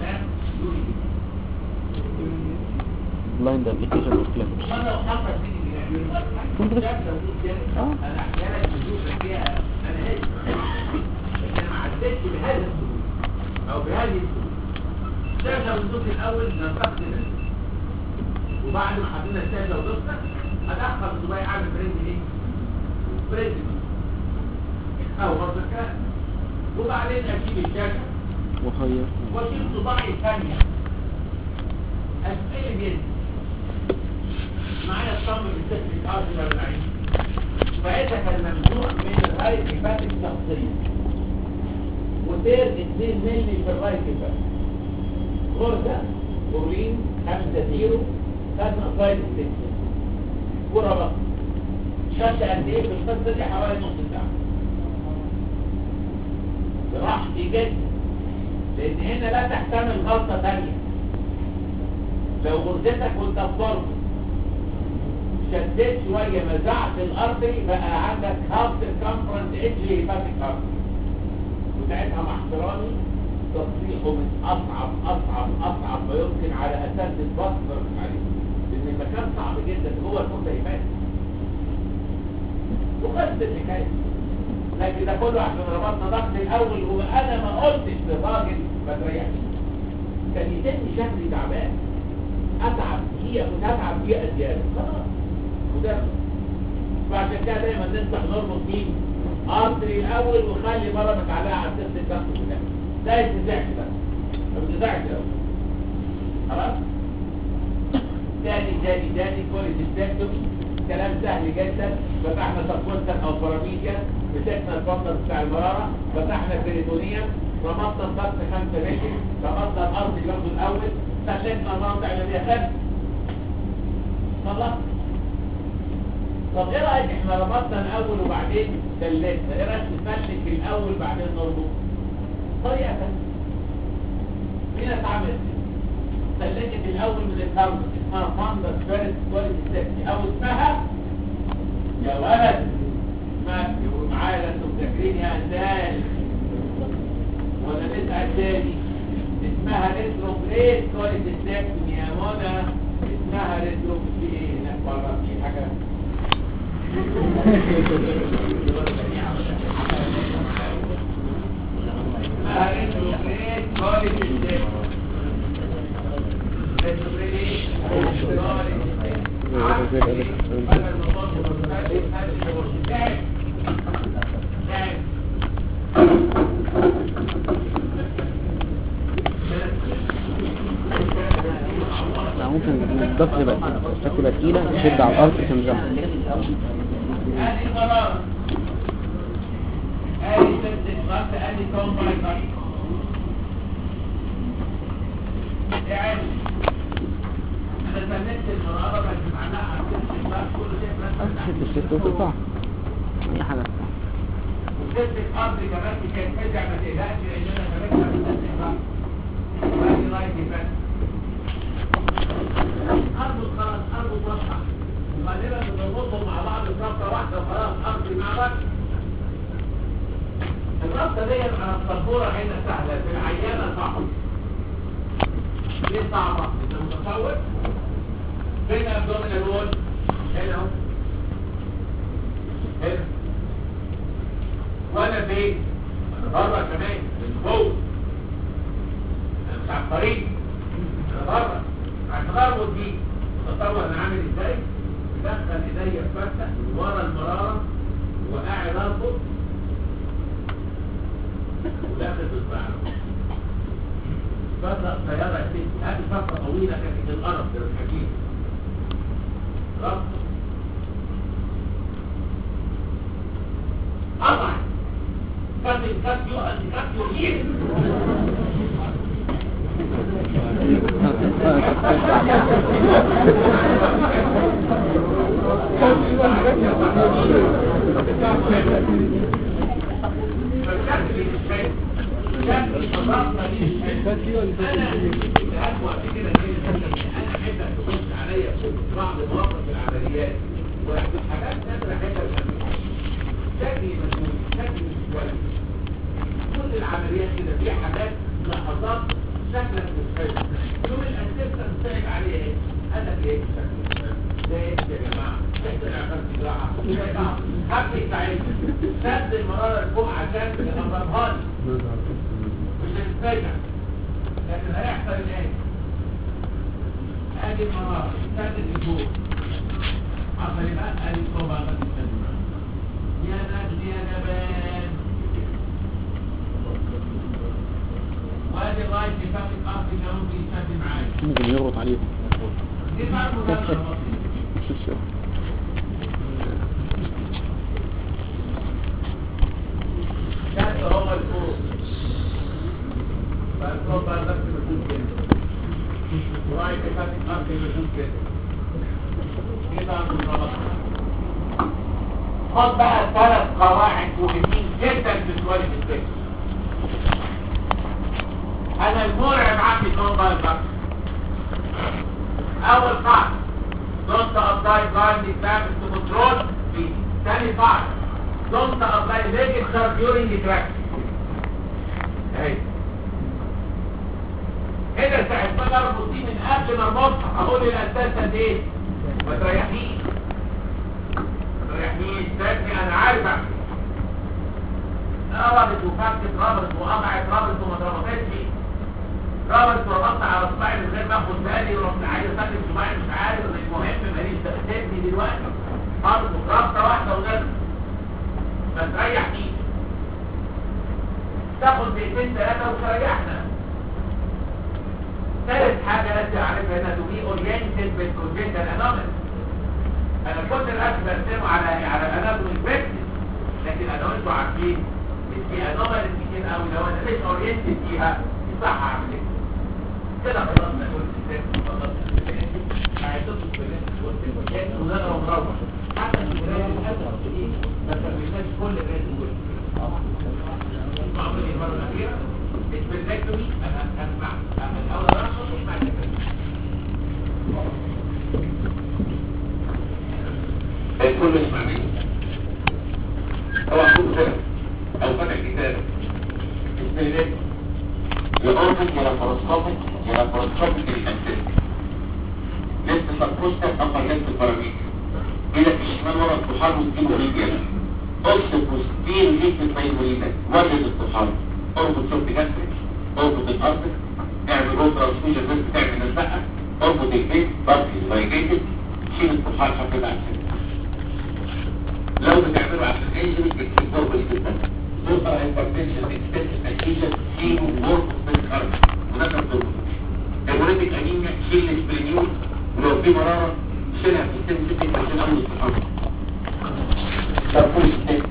بلايند ابلكيشن اوف كليبس انا لو حصل فيني كنت بس- انا احيانا بشوف فيها انا هيك لكن انا ما عدتش بهذا السلوك او بهذه السلوك الشاشه والدوس الاول ننتقد وبعد ما حطينا الشاشه ودوسنا ادخل الصباعي اعمل برينج ايه؟ برينج او برضه كده وبعدين اشيل الشاشه وخير واشيل صباعي الثانيه اسئله جدا معايا الصم بالتسليك ارض العين ساعتها كان ممنوع من الرايت كفاءة الشخصية وسير 2 مللي في الرايت كفاءة غرزة بورين 5 0 خدنا سايد ستيشن وربط شد قد ايه في القصة دي حوالي نص ساعة براحتي جدا لان هنا لا تحتمل غلطة ثانية لو غرزتك وانت بتربط شديت شوية مزعت الارض بقى عندك هاف سيركمفرنس ايدج هيباتيك ارض وساعتها مع احترامي تصريحه من اصعب اصعب اصعب ما يمكن على اساس البصر عليه لان المكان صعب جدا جوه الفرصه هيباتيك وخلصت الحكايه لكن ده كله عشان ربطنا ضغط الاول وانا ما قلتش للراجل ما تريحش كان يتم شكلي تعبان اتعب دقيقه كنت اتعب دقيقه زياده خلاص وده فعشان كده دايما ننصح نربط مين ارتري الاول وخلي مره متعلقه على سيره الضغط بتاعك لا يتزعش بس ما بتزعش الاول خلاص تاني تاني تاني كويس السيكتومي كلام سهل جدا فتحنا سبكونتر او باراميديا مسكنا الفندر بتاع المرارة فتحنا بريتونيا رمضنا الضغط خمسة متر رمضنا الارض برضه الاول سلكنا المنطقة اللي هي خمسة خلاص طب ايه رايك احنا ربطنا الاول وبعدين سلكنا ايه رايك نسلك الاول بعدين نربط طريقه ثانيه هنا اتعملت سلكت الاول من الارض اسمها فاندر فيرست كواليتي سيفتي او اسمها يا ولد اسمها يقولوا معايا انتوا مذاكرين يا اندال ولا تسعى تاني اسمها ريتروجريد كواليتي سيفتي يا منى اسمها ريتروجريد ايه هناك بره في حاجه لا ممكن الضغط يبقى الشكل يبقى تقيلة تشد على الأرض تمزعها ادي قرار ادي ست خط ادي كون باي خط يعني انا سميت المرارة بس معناها على ست خط كل شيء بس تشد الشد وتقطع أي حاجة تقطع. وست الارض كمان كان فزع ما تقلقش لان انا سميتها من ست خط وادي رايت بس اربط خلاص اربط واضحة غالبا بنربطهم مع بعض في صفقة واحدة وخلاص ارضي مع بعض الرابطه دي على السبوره هنا سهله في العيانه صعبه ليه صعبه؟ انت متصور؟ فين ابدومينال وول؟ هنا اهو هنا وانا فين؟ انا بره كمان من فوق انا مش على الطريق انا بره عشان اربط دي تتصور انا عامل ازاي؟ بدخل ايديا في فتح من ورا المراره وقاعد اربط وداخل بالفعل فترة قصيرة يا سيدي هذه فترة طويلة كانت القرف ده الحكيم ربط قطع كاتب كاتيو أنت كاتيو إيه فالشكل مش حلو شكل الرابطة دي مش حلو انا الهدوء قبل كده كده انا احب ان تخش عليا في بعض مواقف العمليات وحاجات نادرة حلوة شكلي مسؤول شكلي مش كويس كل العمليات كده في حاجات لحظات شكلك مش حلو يوم الاسيستنت صعب عليه ايه؟ قال لك ايه شكلك مش حلو ده ايه يا جماعه؟ احنا عملت جراحه زي بعض حد يساعدني سد المراره لفوق عشان يقربها لي مش هنتفاجئ لكن هيحصل الآن ادي المرارة سد الفوق حصل ايه بقى؟ ادي الصوبة قد السد يا نجل يا جبان وادي الرايت يفاتك ارض الجنوب يسد معايا ممكن يضغط عليهم دي بقى المدرسة البسيطة ده هو الفوق فالفوق بقى نفس المفهوم كده ورايت يفاتك ارض المفهوم كده دي بقى المدرسة خد بقى ثلاث قواعد مهمين جدا في سؤال الفكر انا المرعب عندي كون بقى الفكر اول قاعدة don't apply blind exams to control the ثاني قاعدة don't apply register during the practice اهي هنا ساعة ما اربط دي من قبل ما اربطها اقول للاساسة دي ما تريحنيش ما تريحنيش سيبني انا عارف اعمل ربط وفكت ربط وقطعت ربط وما اتربطتش رابط وربطت على صباعي من غير ما اخد بالي ورحت عايز اسلم صباعي مش عارف المهم ماليش تأثيرني دلوقتي برضه رابطه واحده وغير ما تريحنيش تاخد دقيقتين ثلاثه وتريحنا ثالث حاجه لازم اعرفها هنا تو بي اورينتد بالكونجنتال انومالي انا كنت الرسم برسمه على على اناتومي براكتس لكن انا انتوا عارفين ان في انومالي كتير قوي لو انا مش اورينتد فيها صح اعمل ايه كده خلصنا كل الكتاب خلصنا هيتصل بالناس ونقرا ونروح حتى في القرايه الاسهل ايه ما كملناش كل الريس دول معمول المره الاخيره السبيرلكتومي انا اسمع انا الاول ارقص واسمع الكلام الكل يسمع مني هو عشان كده او فتح كتاب السيدات يقربك يا لاباروسكوبك يا لاباروسكوبك الانسان لسه سبوستر ابر لسه البراميل ايدك الشمال ورا الطحال وتجيب وريد يلا اصف وستين ليك الميمورينات وجد الطحال اربط صوت جسدك اربط الارض اعمل روبرا وسويجة بس تعمل الزقة اربط البيت باركي لايجيتد شيل الطحال حطيت على السن لو بتعمله عشان اي شيء بتكتبه بالجسد توصل هايبرتنشن اكستنشن اكيشن فيهم ورك بالكارب وده كان ضربه هيموريتك انيميا شيل الاسبرينيول ولو في مرارة شيلها في السن ستة عشان اول الصحابة سبكوش ستيك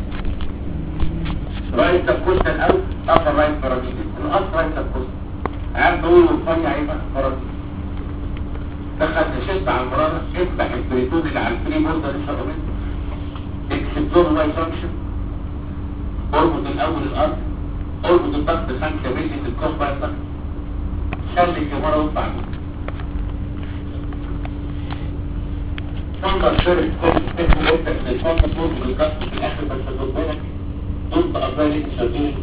رايت سبكوشن او ابر رايت باراميدل الاصل رايت سبكوشن عام طويل ورفيع يبقى باراميدل دخل نشد على المرارة افتح البريتون اللي على الفري بوردر الشرامين اكسبلور رايت فانكشن اربط الاول الارض اربط الضغط خمسة ملي في الكوف بقى الضغط خلي الكاميرا وطبع تنظر فيرست فيرست ستيب وانت من الفرد فوق بالضغط في الاخر بس خد بالك don't apply it surgery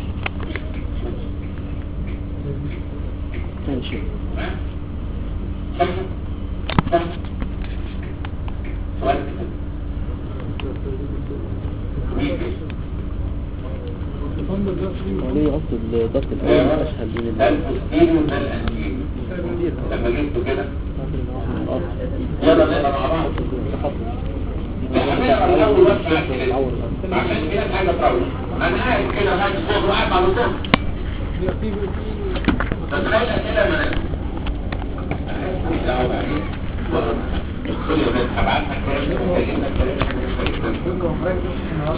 ماشي تمام سهل سهل سؤال كده ويجي. هو ليه قصد الضغط الأول الأسهل بين ده ال- البوستيريو ده الانتيريو لما جبته كده الأرض يلا نقرا مع بعض هنقرا الاول بس كده. عشان كده حاجه تروح انا قاعد كده هاجي صوت وقاعد على صوت تتخيل كده ما كل يوم هبعت لك كلام كلمة كلام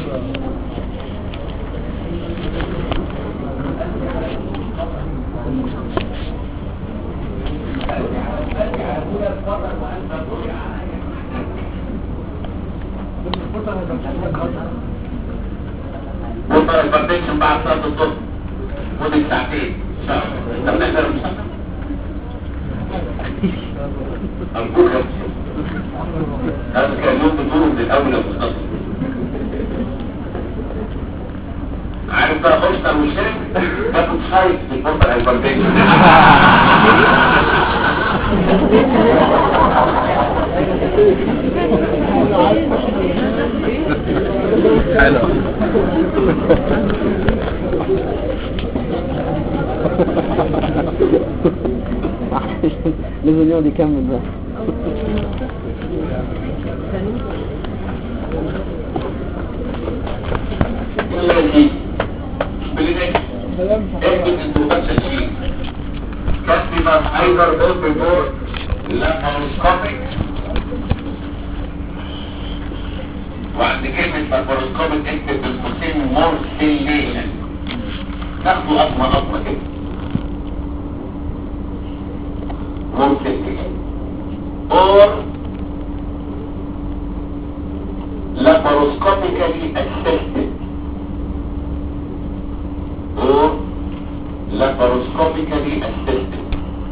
بكره البرزنتيشن بعد صلاه الظهر مدة ساعتين ان شاء الله طب نقدر نصلي أرجوك يا أستاذ. هذا كان يوم بدور من الأول يا أستاذ عارف بقى أسطر والشرك باخد شايف في الفترة البرزنتيشن حلو لازم يقعد يكمل بقى يلا يا سيدي بالإيدين اكتب البروفيشن شيت كاتبة ايضر بول بيفور لاباروسكوبيك وعند كلمة لاباروسكوبيك اكتب بالقوسين مورسيليشن تاخدوا أطمة أطمة كده مورسيليشن or laparoscopically assisted or laparoscopically assisted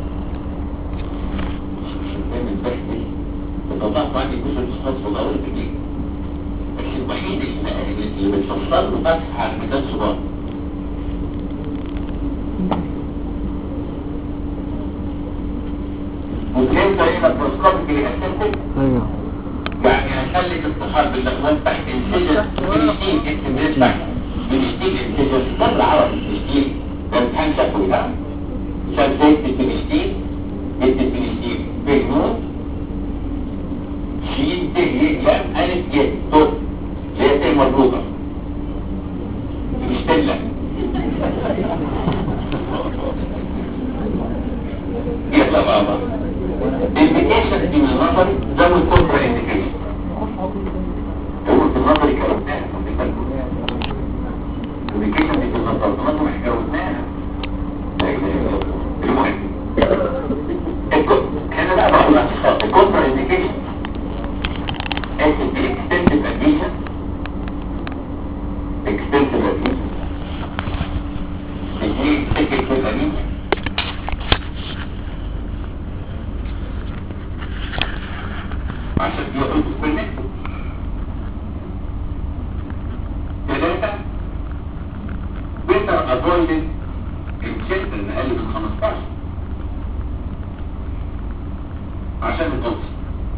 فاهم البحث طبعا عندي كل الاشخاص والأول كتير بس الوحيد اللي اللي بتفصل له فتح على الميدان صغار وكيف ايه laparoscopically assisted ايوه يعني هخلي الصحاب بالاخوان تحت انسجن بنشتيل اكتب تحت بنشتيل انسجن ده بالعربي بنشتيل ده امتحان شكوي ها عشان تكتب بنشتيل اكتب بنشتيل بنون شين ت ي لام الف ي تو اللي هي ت مربوطه بنشتلة يلا بابا الانديكيشن دي من النظري ده من كونترا انديكيشن هو في النظري كروتناها الانديكيشن دي في النظري في النظري مش كروتناها لا اله الا الله المهم الكو- هنا بقى بقول لك الكونترا انديكيشن اكتب اكستنسيف اديشن اكستنسيف اديشن اثنين سكت اديشن عشان يقعدوا في النت ثلاثة better avoided in children أقل من 15 عشان القدس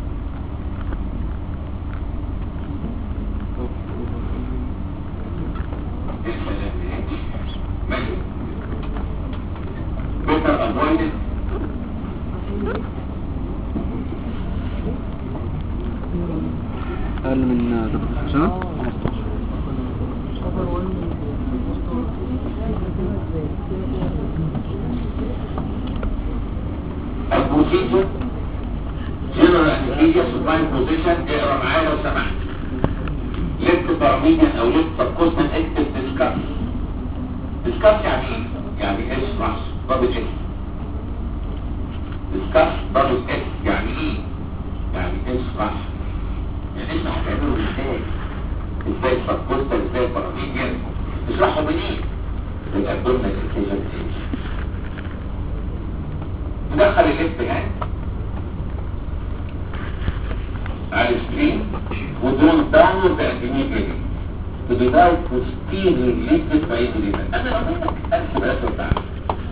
ماشي better avoided اقل من 13 سنه البروسيجر جنرال انستيجيا سوباين بوزيشن اقرا معايا لو سمحت ليفت بارميديان او ليفت سبكوستال اكتب ديسكاس ديسكاس يعني ايه؟ يعني اشرح دبل اس ديسكاس دبل اس يعني ايه؟ يعني اشرح يعني اشرح هتعمله ازاي؟ ازاي سبكوستال ازاي بارميديان اشرحه منين؟ الابدومينال انستيجيا ندخل الليفت هاند على السكرين ودرون داونورد اند immediately to be now posterior related by injury انا لو منك ارسم الرسمه بتاعته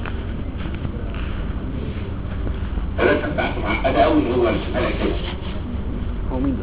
الرسمه بتاعته معقده قوي اللي هو رسمها لك كده هو مين ده؟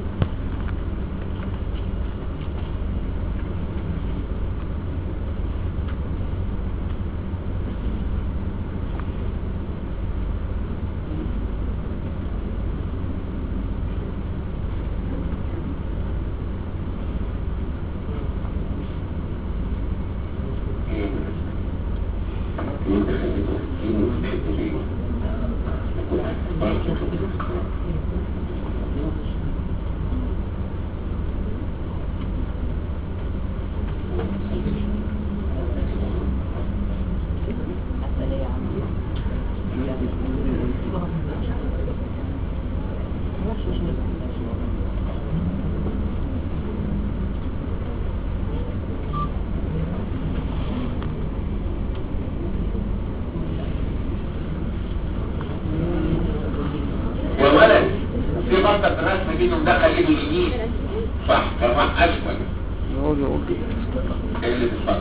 يا ولد في منطقة في الرسمة دي انه مدخل ايده اليمين صح كمان اسفل هو بيقول كده ايه اللي بتفكر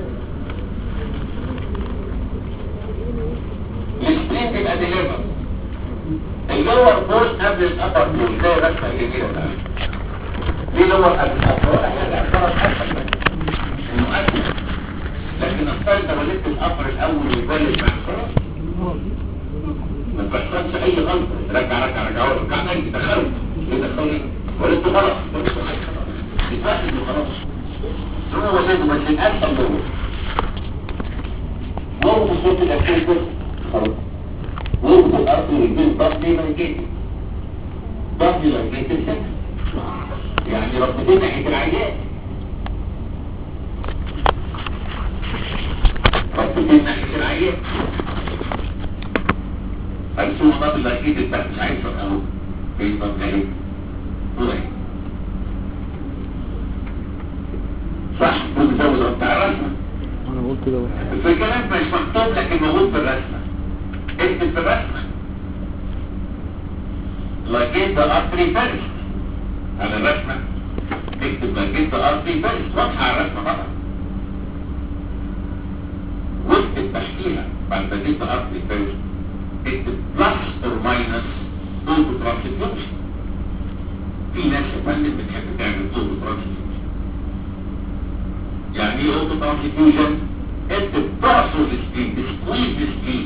السبرين بيبقى ديليفر اللور بوست قبل الابر بوست زي الرسمة الجميلة ده دي لور قبل الابر ولا حاجة اعتبر اسفل انه اسفل لكن افترض لو ولدت الابر الاول ويبلد مع الخلاص ما تحصلش اي غلطه رجع رجع رجع رجع تاني دخلوا يدخلوا ولدت غلط ولدت غلط يتواحد وخلاص هو ولده بس الاسفل هو وهو بصوت الاكل ده خلاص وهو في الارض يجيب ضغط ملكيتي ضغط ملكيتي السكن يعني ربطتين ناحيه العيان ربطتين ناحيه العيان هل هو نظر اكيد انت مش عايز اهو في نظر ايه هو ايه صح هو بيزود بتاع الرسمه انا بقول كده اهو. في الكلام مش مكتوب لكن موجود في الرسمه اكتب في الرسمه لقيت ده ارتري فيرست على الرسمه اكتب لقيت ده ارتري فيرست واضحه على الرسمه طبعا واكتب تحتيها بعد ما جبت ارتري فيرست اكتب بلس اور ماينس اوتو ترانسفيوشن في ناس يا فندم بتحب تعمل اوتو ترانسفيوشن يعني ايه اوتو ترانسفيوجن انت بتعصر السكين تسكويز السكين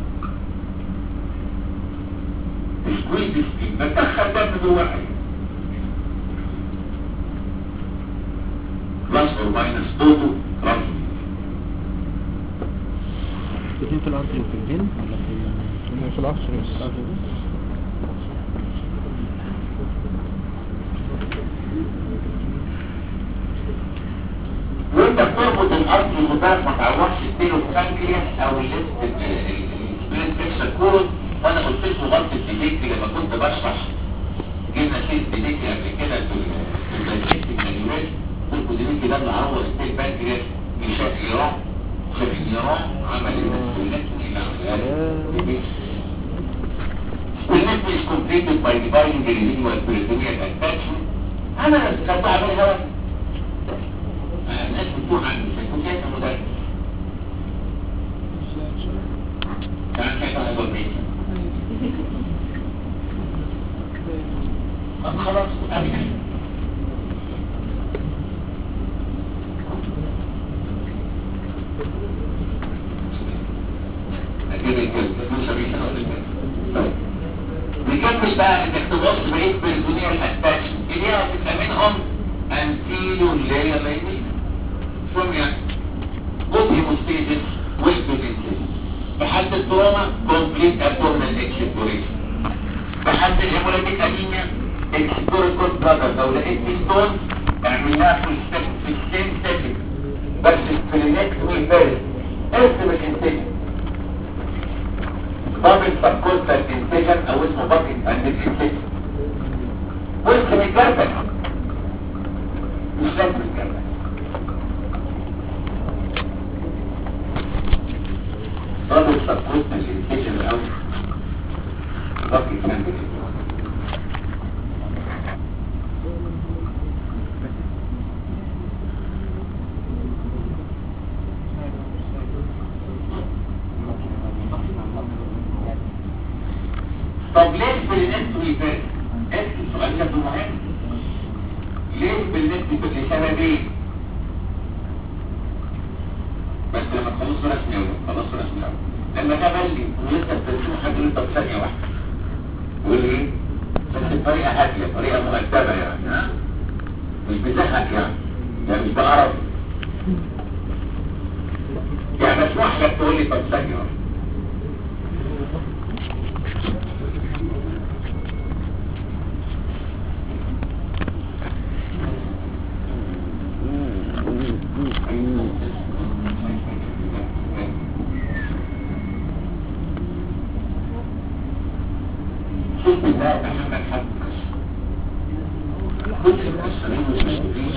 تسكويز السكين بتدخل دم جوه العين بلس اور ماينس اوتو ترانسفيوجن الاثنين في الارض وفي الهند ولا في في العصر بس وانت بتربط الارض المضاف ما تعرفش السيلو بانكرياس او السبرين فيكشر كورد وانا قلت لكم غلطه ديديكتي لما كنت بشرح جبنا سيل ديديكتي قبل كده في الدايجستنج مانيوال قلت لكم ديديكتي ده اللي عوض السيل بانكرياس مشاء ايران شاف ايران عمل السبرينات اللي عملها Spinnet is completed by dividing the residual peritoneal attachment. أنا كنت أعملها الناس بتروح عند السيكوتات المدرس كان شايف هذا البيت طب خلاص أبدا أجيب الكلب موسى بيسا ولا الكلب طيب نكمل بقى انك تبص بقيت بالدنيا الاتاشن اللي هي هتبقى منهم انتيلو لاير لايمين ثم يعني جزء مستيزن والبوزنتين بحد التروما كومبليت ابدومينال اكسبلوريشن بحد الهيموليتيك انيميا اكسبلور كود برادر لو لقيت في ستون اعملها في الستيب في السيم سيتنج بس في النكست ويفيرست ارسم الانتيجن بابل سبكوستال انتيجن او اسمه بابل اند انتيجن وارسم الجردل مش لازم الجردل بابل سبكوستال انتيجن الاول بابل اند سببين بس لما تخلصوا رسمي اول خلصوا رسمي اول لما ده بلي ولسه بترسموا حد يقول طب ثانيه واحده يقول ايه بس بطريقه هاديه طريقه مؤدبه يعني ها مش بزهق يعني يعني مش بقرف يعني اسمح لك تقول لي طب ثانيه واحده شوف الله محمد حق كل المسلمين والمسلمين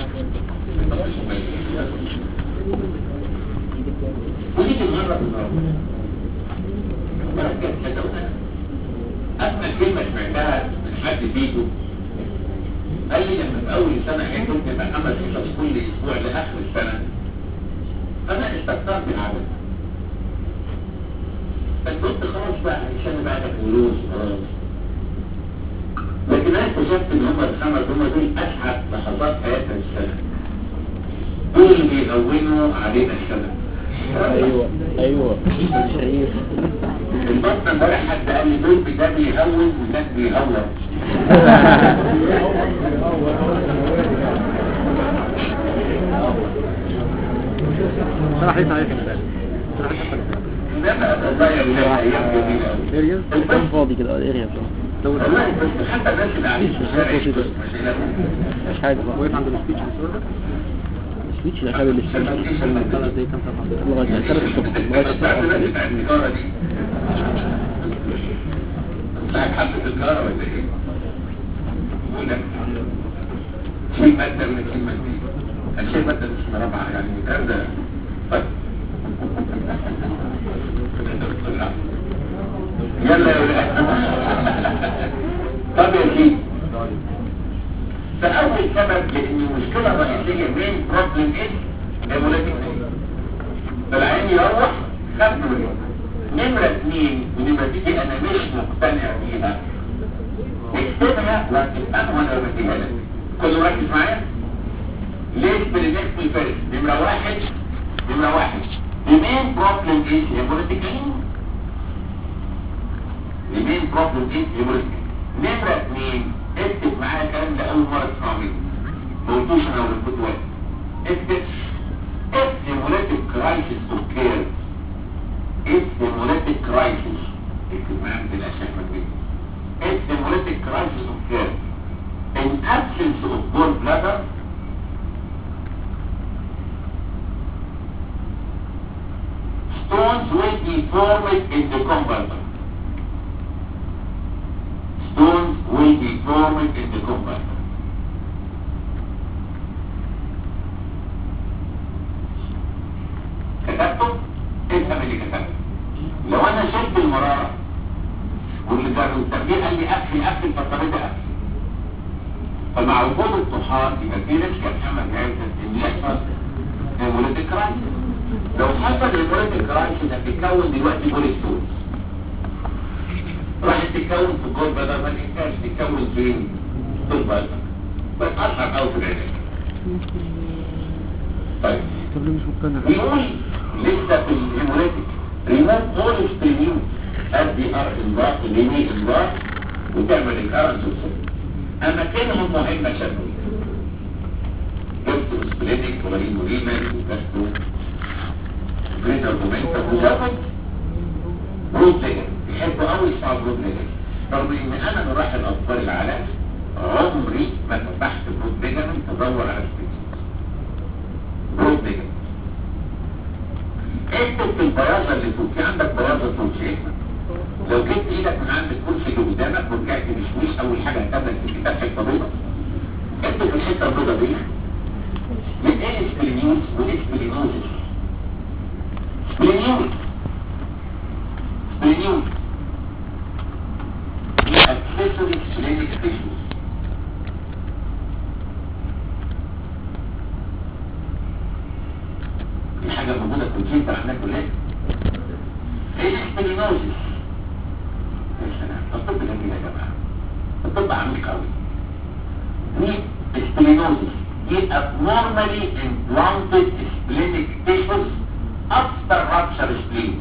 ودي مرة بالمرة مركز كده أسمع كلمة سمعتها من حد فيكم قال لي لما في أول سنة جيت كنت محمد حفظ كل أسبوع لآخر السنة أنا استكثرت العدد بس قلت خلاص بقى عشان بعد فلوس خلاص لكن انا اكتشفت ان هم الخمس هم دول اسعد لحظات حياتنا السنه دول اللي بيهونوا علينا السنه ايوه ايوه شريف البطن امبارح حد قال لي دول ده بيهون وده بيهون صراحة لسه عليك كده انما والله من الايام جميله قوي ارياز كان فاضي كده ارياز لو والله بس حتى الناس اللي قاعدين في الشارع بسيطة. مش هيلاقوا. مش حاجة واقف عند السبيتش السبيتش يا حبيبي السبيتش زي كام ساعة لغاية ثلاث الصبح لغاية الساعة الناس بتاع التجاره دي صاحب حبه التجاره ولا ايه؟ يقول لك في ماده من الكلمه دي الشيء ماده مش مربعه يعني الكلام ده طيب يلا يا ولاد طب يا سيدي فأول سبب لأن المشكلة الرئيسية مين بروبلم إيه؟ هيمولاتيك فالعين يروح خد منه نمرة اثنين ونمرة دي أنا مش مقتنع بيها اكتبها وهتفهمها وأنا بديها لك كله مركز معايا؟ ليه بالنكست الفارس؟ نمرة واحد نمرة واحد The main problem is hemolytic anemia. The main problem is hemolytic نمرة اثنين اكتب معايا الكلام ده أول مرة تسمعه مني ما قلتوش أنا ولا كنت واحد اكتب if hemolytic crisis occurs if hemolytic crisis اكتب معايا من الأشياء مكتوب if hemolytic crisis occurs in absence of gallbladder stones will be formed in the compartment. Stones will be formed in the compartment. كتبته؟ افهم اللي كتبته. لو انا شلت المرارة واللي جرب التنبيه قال لي قفل قفل فاضطريت اقفل. فمع وجود الطحال يبقى في ريسك يا محمد عايز ان يحصل هيموليتيك كرايسيس. لو حصل الهيموليتيك كرايسيس هتتكون دلوقتي بوليستول. راح تتكون في الجول بدل ما تنساش تتكون فين؟ في البلد. بس اشهر قوي في العلاج. طيب طب ليه مش مقتنع بيقول لسه في الهيموليتيك ريموت اول ستريميوم ادي ار انضاف ليني انضاف وتعمل الكارنت اماكنهم مهمه شكوي جبت سبلينيك ورين وريمال وجبتو جريتر مومنتم وزود برود ليجر يحبوا قوي يسمعوا برود ليجر رغم ان انا من راح الاطفال العالم عمري ما فتحت برود ليجر تدور على سبيسيس برود ليجر اكتب في البياضة اللي فوق في عندك بياضة فوق شايفها لو جبت ايدك من عند الكرسي اللي قدامك ورجعت مشويش اول حاجة هتعمل في الكتاب حتة بيضة اكتب في الحتة البيضة دي من ايه سبلينيوس وايه سبلينوزس سبلينيوس سبلينيوس accessory splenic tissues دي حاجة موجودة في الجيل احنا كلنا ايه السبلينوزس يا سلام ده الطب جميل يا جماعة الطب عميق قوي دي السبلينوزس دي abnormally implanted splenic tissues after rupture spleen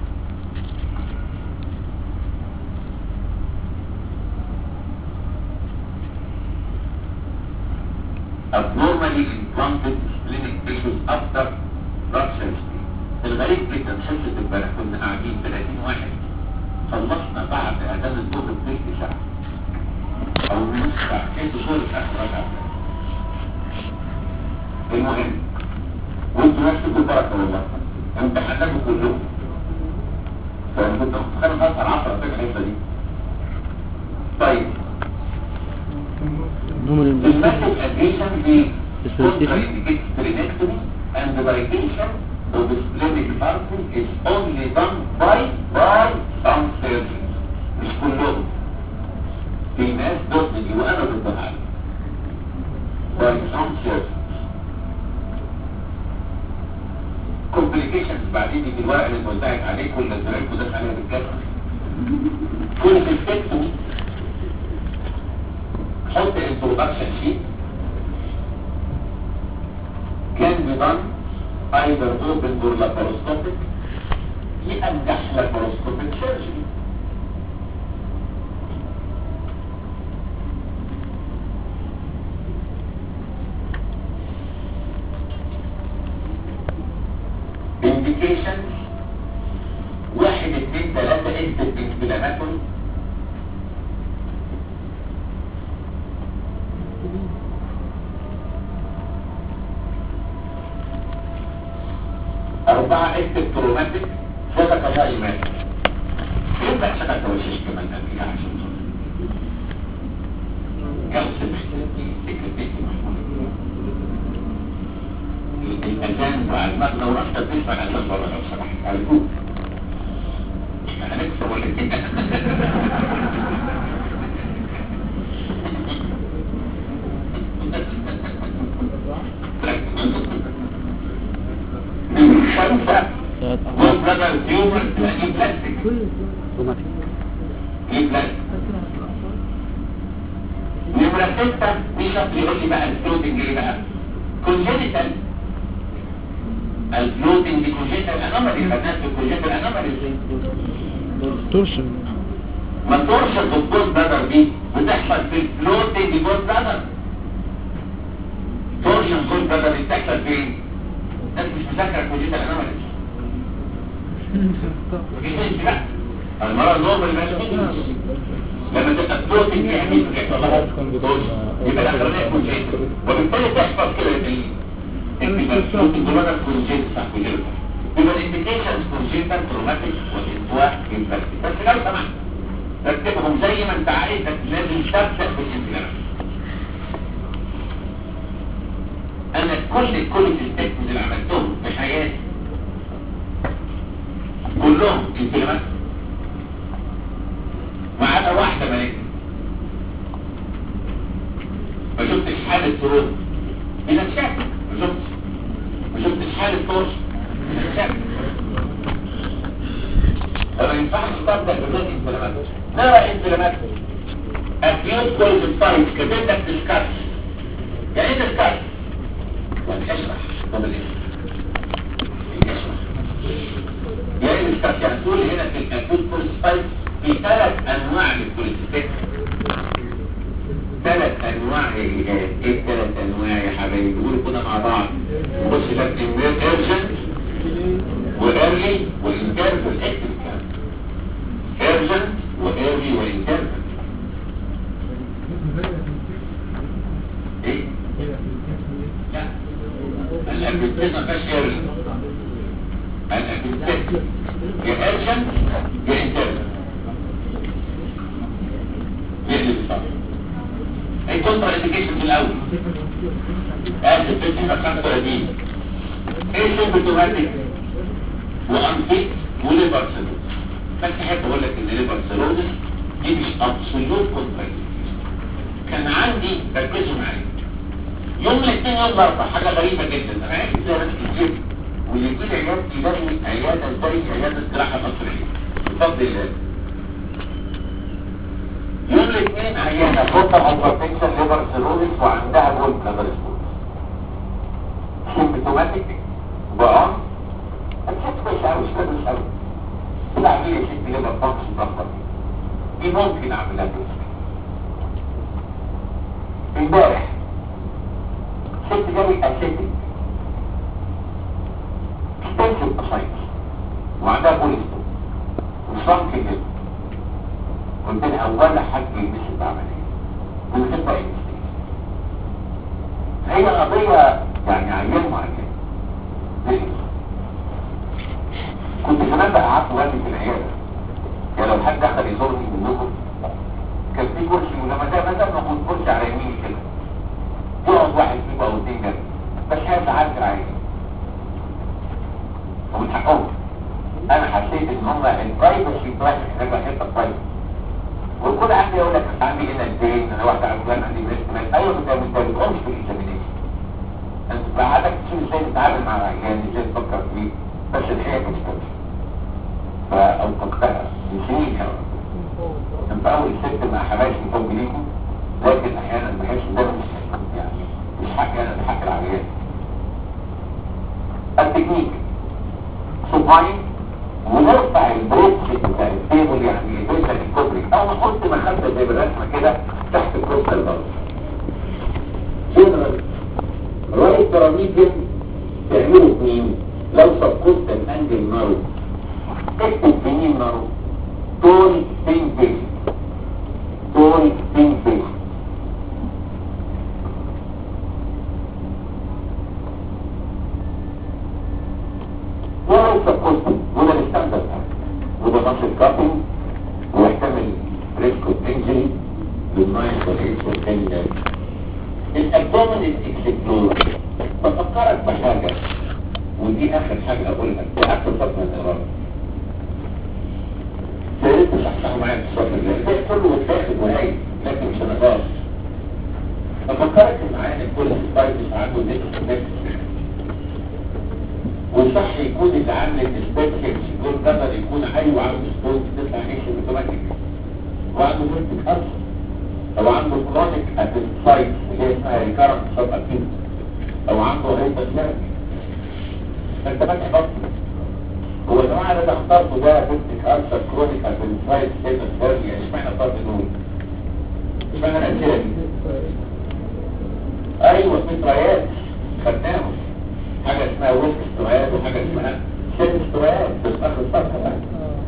abnormally implanted splenic tissues after rupture spleen الغريب جدا حصة امبارح كنا قاعدين 30 واحد خلصنا بعد اذان الظهر بثلث ساعة او نص ساعة كنت صورة اخر رجعة المهم وانتوا نفسكم بركة والله امتحاناتكم كلهم فانا كنت خارج اصلا 10 في الحصة دي طيب نومال الماثل addition the Dispensation? contraindicated splenectomy and the dilation of the splenic artery is only done by by some surgeons مش كلهم في ناس ضدني وانا ضدها عليه by some surgeons complications بعدين دي الورقه اللي اتوزعت عليكم اللي زمايلكم داس عليها بالكسر كل في السكتومي حط introduction sheet can be done either open or laparoscopic في أنجح laparoscopic surgery indications واحد اتنين تلاتة اكتب انفلاماتوري أربعة اكتب تروماتيك صدق الله إيمان يبدأ شغل توشيش كمان قبل عشان جلسة سكرتيك الأذان بعد ما لو رحت تسمع الأذان بره لو سمحت أرجوك احنا هنكسر ولا كده خمسة مصدر تيومر تلاقيه بلاستيك روماتيك ايه بلاستيك نمرة ستة دي شخص يقول لي بقى الفلوتنج ايه بقى كونجينيتال الفلوتنج دي كونجينيتال انومالي خدناها في كونجينيتال انومالي تورشن ما تورشن بالجوز بدر دي بتحصل في الفلوتنج جوز بدر تورشن جوز بدر دي بتحصل فين؟ الناس مش مذاكره كونجينيتال انومالي مفيش بقى المرض نورمال ماشي لما تبقى بروتين يعني بيحصل لها يبقى الاخرانيه كونجينيتال وبالتالي تحصل كده ال البروتين دول كونجينيتال صح كونجينيتال يبقى الانديكيشنز كونجينيتال تروماتيك والانتواء انفكتيف بس لو سمحت رتبهم زي ما انت عايز بس لازم تبدا بالانفلامات انا كل كل الستيبس اللي عملتهم في حياتي كلهم انفلامات ما عدا واحده مالك ما شفتش حاله تروح اذا شاك ما شفتش ما شفتش حاله تورش اذا شاك فما ينفعش تبدا بغير انفلامات نرى انفلامات اكيوت كوليستايت كتب لك ديسكاس يعني ايه ديسكاس؟ يعني اشرح طب الايه؟ اشرح يعني ديسكاس يعني تقول هنا في الاكيوت كوليستايت في ثلاث انواع للكوليستايت ثلاث انواع ايه ايه ثلاث انواع يا حبايبي قولوا كده مع بعض بص ده ايرجنت وايرلي وانترفل اكتب الكلام ايرجنت وايرلي وانترفل ايه لا الابنتين ما فيهاش ايرلي الابنتين يا ايرجنت يا انترفل ايه اللي بيصير ايه كونترا انديكيشن في الاول اسف في 35 ايه سيمبتوماتيك وانفيت وليفر سيروز بس احب اقول لك ان ليفر سيروز دي مش ابسولوت كونترا كان عندي ركزوا معايا يوم الاثنين يوم الاربعاء حاجه غريبه جدا انا عارف زي ناس كتير واللي يجي لي عيادتي يلاقي عياده زي عياده جراحه مصريه بفضل الله يوم الاثنين عيانه كونتر هايبرتنشن ليفر سيروز وعندها بول كابرسكوز سيمتوماتيك بقى الست مش قوي مش قوي مش قوي كده عامل لي ست ليبر فانكشن ضغطه دي ممكن اعملها تيست امبارح ست جالي اسيتك extensive ascites وعندها بوليستو وصنك الجلد قلت لها ولا حد يلبس العملية من غير بقى هي قضية يعني عيان معين ليه؟ كنت زمان بقى قعدت والدي في العيادة يعني لو حد دخل يزورني منكم كان في كرسي ولما ده مثلا ناخد كرسي على يميني كده يقعد واحد فيه او اتنين جنبي بس هي ساعات العيان ومن حقهم انا حسيت ان هم البرايفسي بتاعتي هتبقى حته برايفسي والكل عندي يقول لك عندي هنا الدين انا واحد على فلان عندي بريست مان ايوه انت ما بتقومش في الاكزامينيشن انت بعدك تشوف ازاي تتعامل مع العيان ازاي تفكر فيه بس الحقيقه ما تشتغلش فاوقفتها من سنين يعني انت اول ست مع حبايبي فوق ليكم لكن احيانا بحس ان ده مش يعني مش حقي انا ده حق العيان التكنيك سوباين ونرفع البريتش بتاع التيبل يعني البريتش الكوبري او نحط مخدة زي بالرسمة كده تحت الكوبري البرد جنرال رايت باراميتر تعملوا مين لو سبقت الانجل نارو اكتب مين نارو توري بين بيس توري بين بيس ولا سبقت ولا الاستعداد وده نشر كابين ويحتمل ريسك انجري للنايس والإيس والكلمة الابدومين الاكسبلور بفكرك بحاجة ودي اخر حاجة اقولها دي اخر فترة الارادة يا ريت تصحصحوا معايا في الصفر ده ده كله متاخد وهاي لكن مش انا خالص بفكرك معايا ان كل سبايدس عنده نيكس نيكس والصح يكون اللي عامل الاسبكشن يكون قدر يكون حي وعنده سبونت تطلع نيش اوتوماتيك وعنده فيرتيك ألسر او عنده كرونيك ابيتايت اللي هي اسمها ريكارنت سب اكيوت او عنده هايبر فانت فاتح بطن هو النوع اللي انا اخترته ده فيرتيك ألسر كرونيك ابيتايت هايبر سيرجي يعني اشمعنى اخترت دول؟ اشمعنى الاسئله دي؟ ايوه في ترايات خدناهم حاجة اسمها ويسك استواد وحاجة اسمها سيد استواد في اخر الصفحة بقى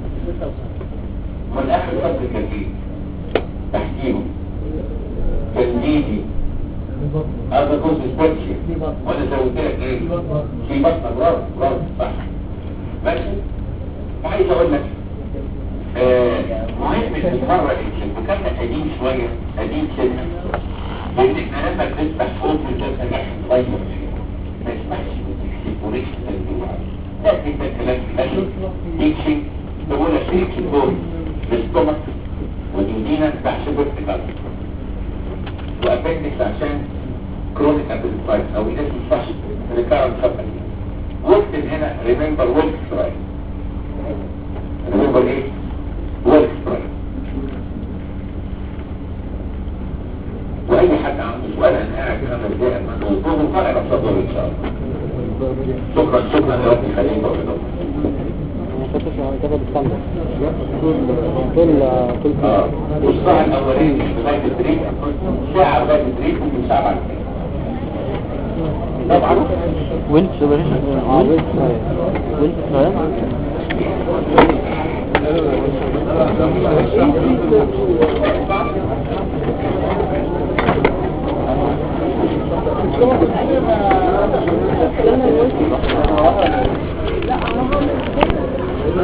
من اخر الصفحة كان ايه تحكيمه تنجيدي هذا جزء سبيتشي وانا زودت لك ايه في بطنة برافو برافو صح ماشي عايز اقول لك آه، مهم تتفرج الكتاب قديم شوية قديم سنة لان احنا لما بنفتح فوق ده نجاح صغير ما يسمحش بالتكسيبوريش تنجوع لكن ده كلام ماشي تيكشن تقول لك تيكشن دول للستومك ودينا تحسب ارتكاب وابندكس عشان كرونيك ابيلفايت او الناس مش ريكارنت سبب واكتب هنا ريمبر ويلك سترايك ريمبر ايه ويلك سترايك واي حد عنده سؤال انا قاعد خمس دقايق من وجوده طالع بصدر ان شاء الله شكرا شكرا يا رب خليل ما كنتش كده بالستاندر كل كل اه والساعه الاولانيه لغايه الدريك ساعه لغايه الدريك ممكن ساعه بعد كده طبعا ويلت ويلت ويلت